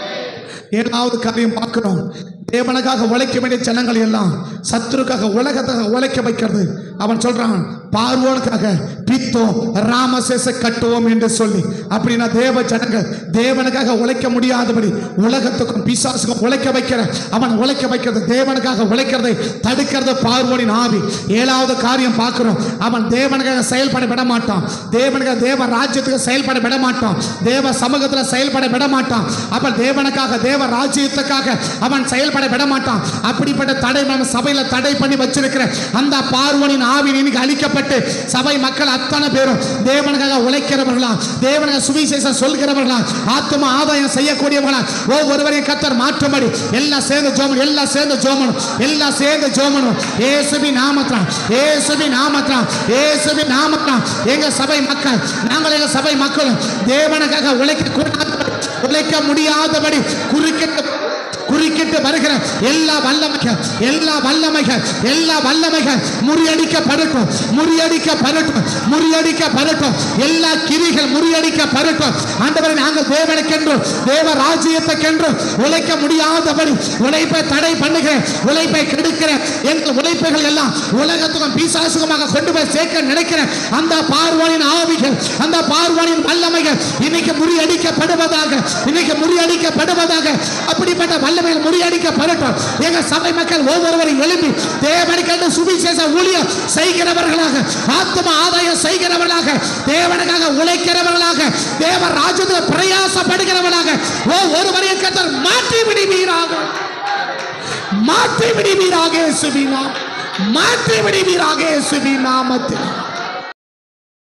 [SPEAKER 1] ஏழாவது காரியம் பார்க்கிறோம் தேவனுக்காக உழைக்க வேண்டிய ஜனங்கள் எல்லாம் சத்துருக்காக உலகத்தாக உழைக்க வைக்கிறது அவன் சொல்றான் பார்வோனுக்காக பித்தோம் ராமசேச கட்டுவோம் என்று சொல்லி அப்படின்னா தேவ ஜனங்கள் தேவனுக்காக உழைக்க முடியாதபடி உலகத்துக்கும் பிசாசுக்கும் உழைக்க வைக்கிற அவன் உழைக்க வைக்கிறது தேவனுக்காக உழைக்கிறதை தடுக்கிறது பார்வோனின் ஆவி ஏழாவது காரியம் பார்க்கிறோம் அவன் தேவனுக்காக செயல்பட விட மாட்டான் தேவனுக்காக தேவ ராஜ்யத்துக்கு செயல்பட விட மாட்டான் தேவ சமூகத்தில் செயல்பட விட மாட்டான் அப்ப தேவனுக்காக தேவ ராஜ்யத்துக்காக அவன் செயல்பட விட மாட்டான் அப்படிப்பட்ட தடை நம்ம சபையில தடை பண்ணி வச்சிருக்கிற அந்த பார்வனின் ஆவி இன்னைக்கு அழிக்கப்பட்டு சபை மக்கள் அத்தனை பேரும் தேவனுக்காக உழைக்கிறவர்களா தேவனுக்கு சுவிசேஷம் சொல்கிறவர்களா ஆத்ம ஆதாயம் செய்யக்கூடியவர்களா ஒவ்வொருவரையும் கத்தர் மாற்றும்படி எல்லாம் சேர்ந்து ஜோமன் எல்லாம் சேர்ந்து ஜோமனும் எல்லாம் சேர்ந்து ஜோமனும் ஏசுபி நாமத்தான் ஏசுபி நாமத்தான் ஏசுபி நாமத்தான் எங்க சபை மக்கள் நாங்கள் எங்க சபை மக்களும் தேவனுக்காக உழைக்க கூடாது உழைக்க முடியாதபடி குறுக்கிட்டு குறுக்கிட்டு வருகிற எல்லா வல்லமைகள் எல்லா வல்லமைகள் எல்லா வல்லமைகள் முறியடிக்கப்படட்டும் முறியடிக்கப்படட்டும் முறியடிக்கப்படட்டும் எல்லா கிரிகள் முறியடிக்கப்படட்டும் ஆண்டவரை நாங்கள் தேவனுக்கென்றும் தேவ ராஜ்யத்துக்கென்றும் உழைக்க முடியாதபடி உழைப்பை தடை பண்ணுகிற உழைப்பை கெடுக்கிற எங்கள் உழைப்புகள் எல்லாம் உலகத்துக்கும் பிசாசுகமாக கொண்டு போய் சேர்க்க நினைக்கிற அந்த பார்வானின் ஆவிகள் அந்த பார்வானின் வல்லமைகள் இன்னைக்கு முறியடிக்கப்படுவதாக இன்னைக்கு முறியடிக்கப்படுவதாக அப்படிப்பட்ட வல்லமைகள் முறியடிக்கப்படட்டும் எங்க சபை மக்கள் ஒவ்வொருவரும் எழுப்பி தேவனுக்கென்று சுவிசேஷ ஊழியம் செய்கிறவர்களாக ஆத்ம ஆதாயம் செய்கிறவர்களாக தேவனுக்காக உழைக்கிறவர்களாக தேவ ராஜ்யத்தில் பிரயாசப்படுகிறவர்களாக ஒவ்வொருவரையும் கத்தர் மாற்றி விடுவீராக மாற்றி விடுவீராக இயேசுவின் நாம் மாற்றி விடுவீராக இயேசுவின் நாமத்தில்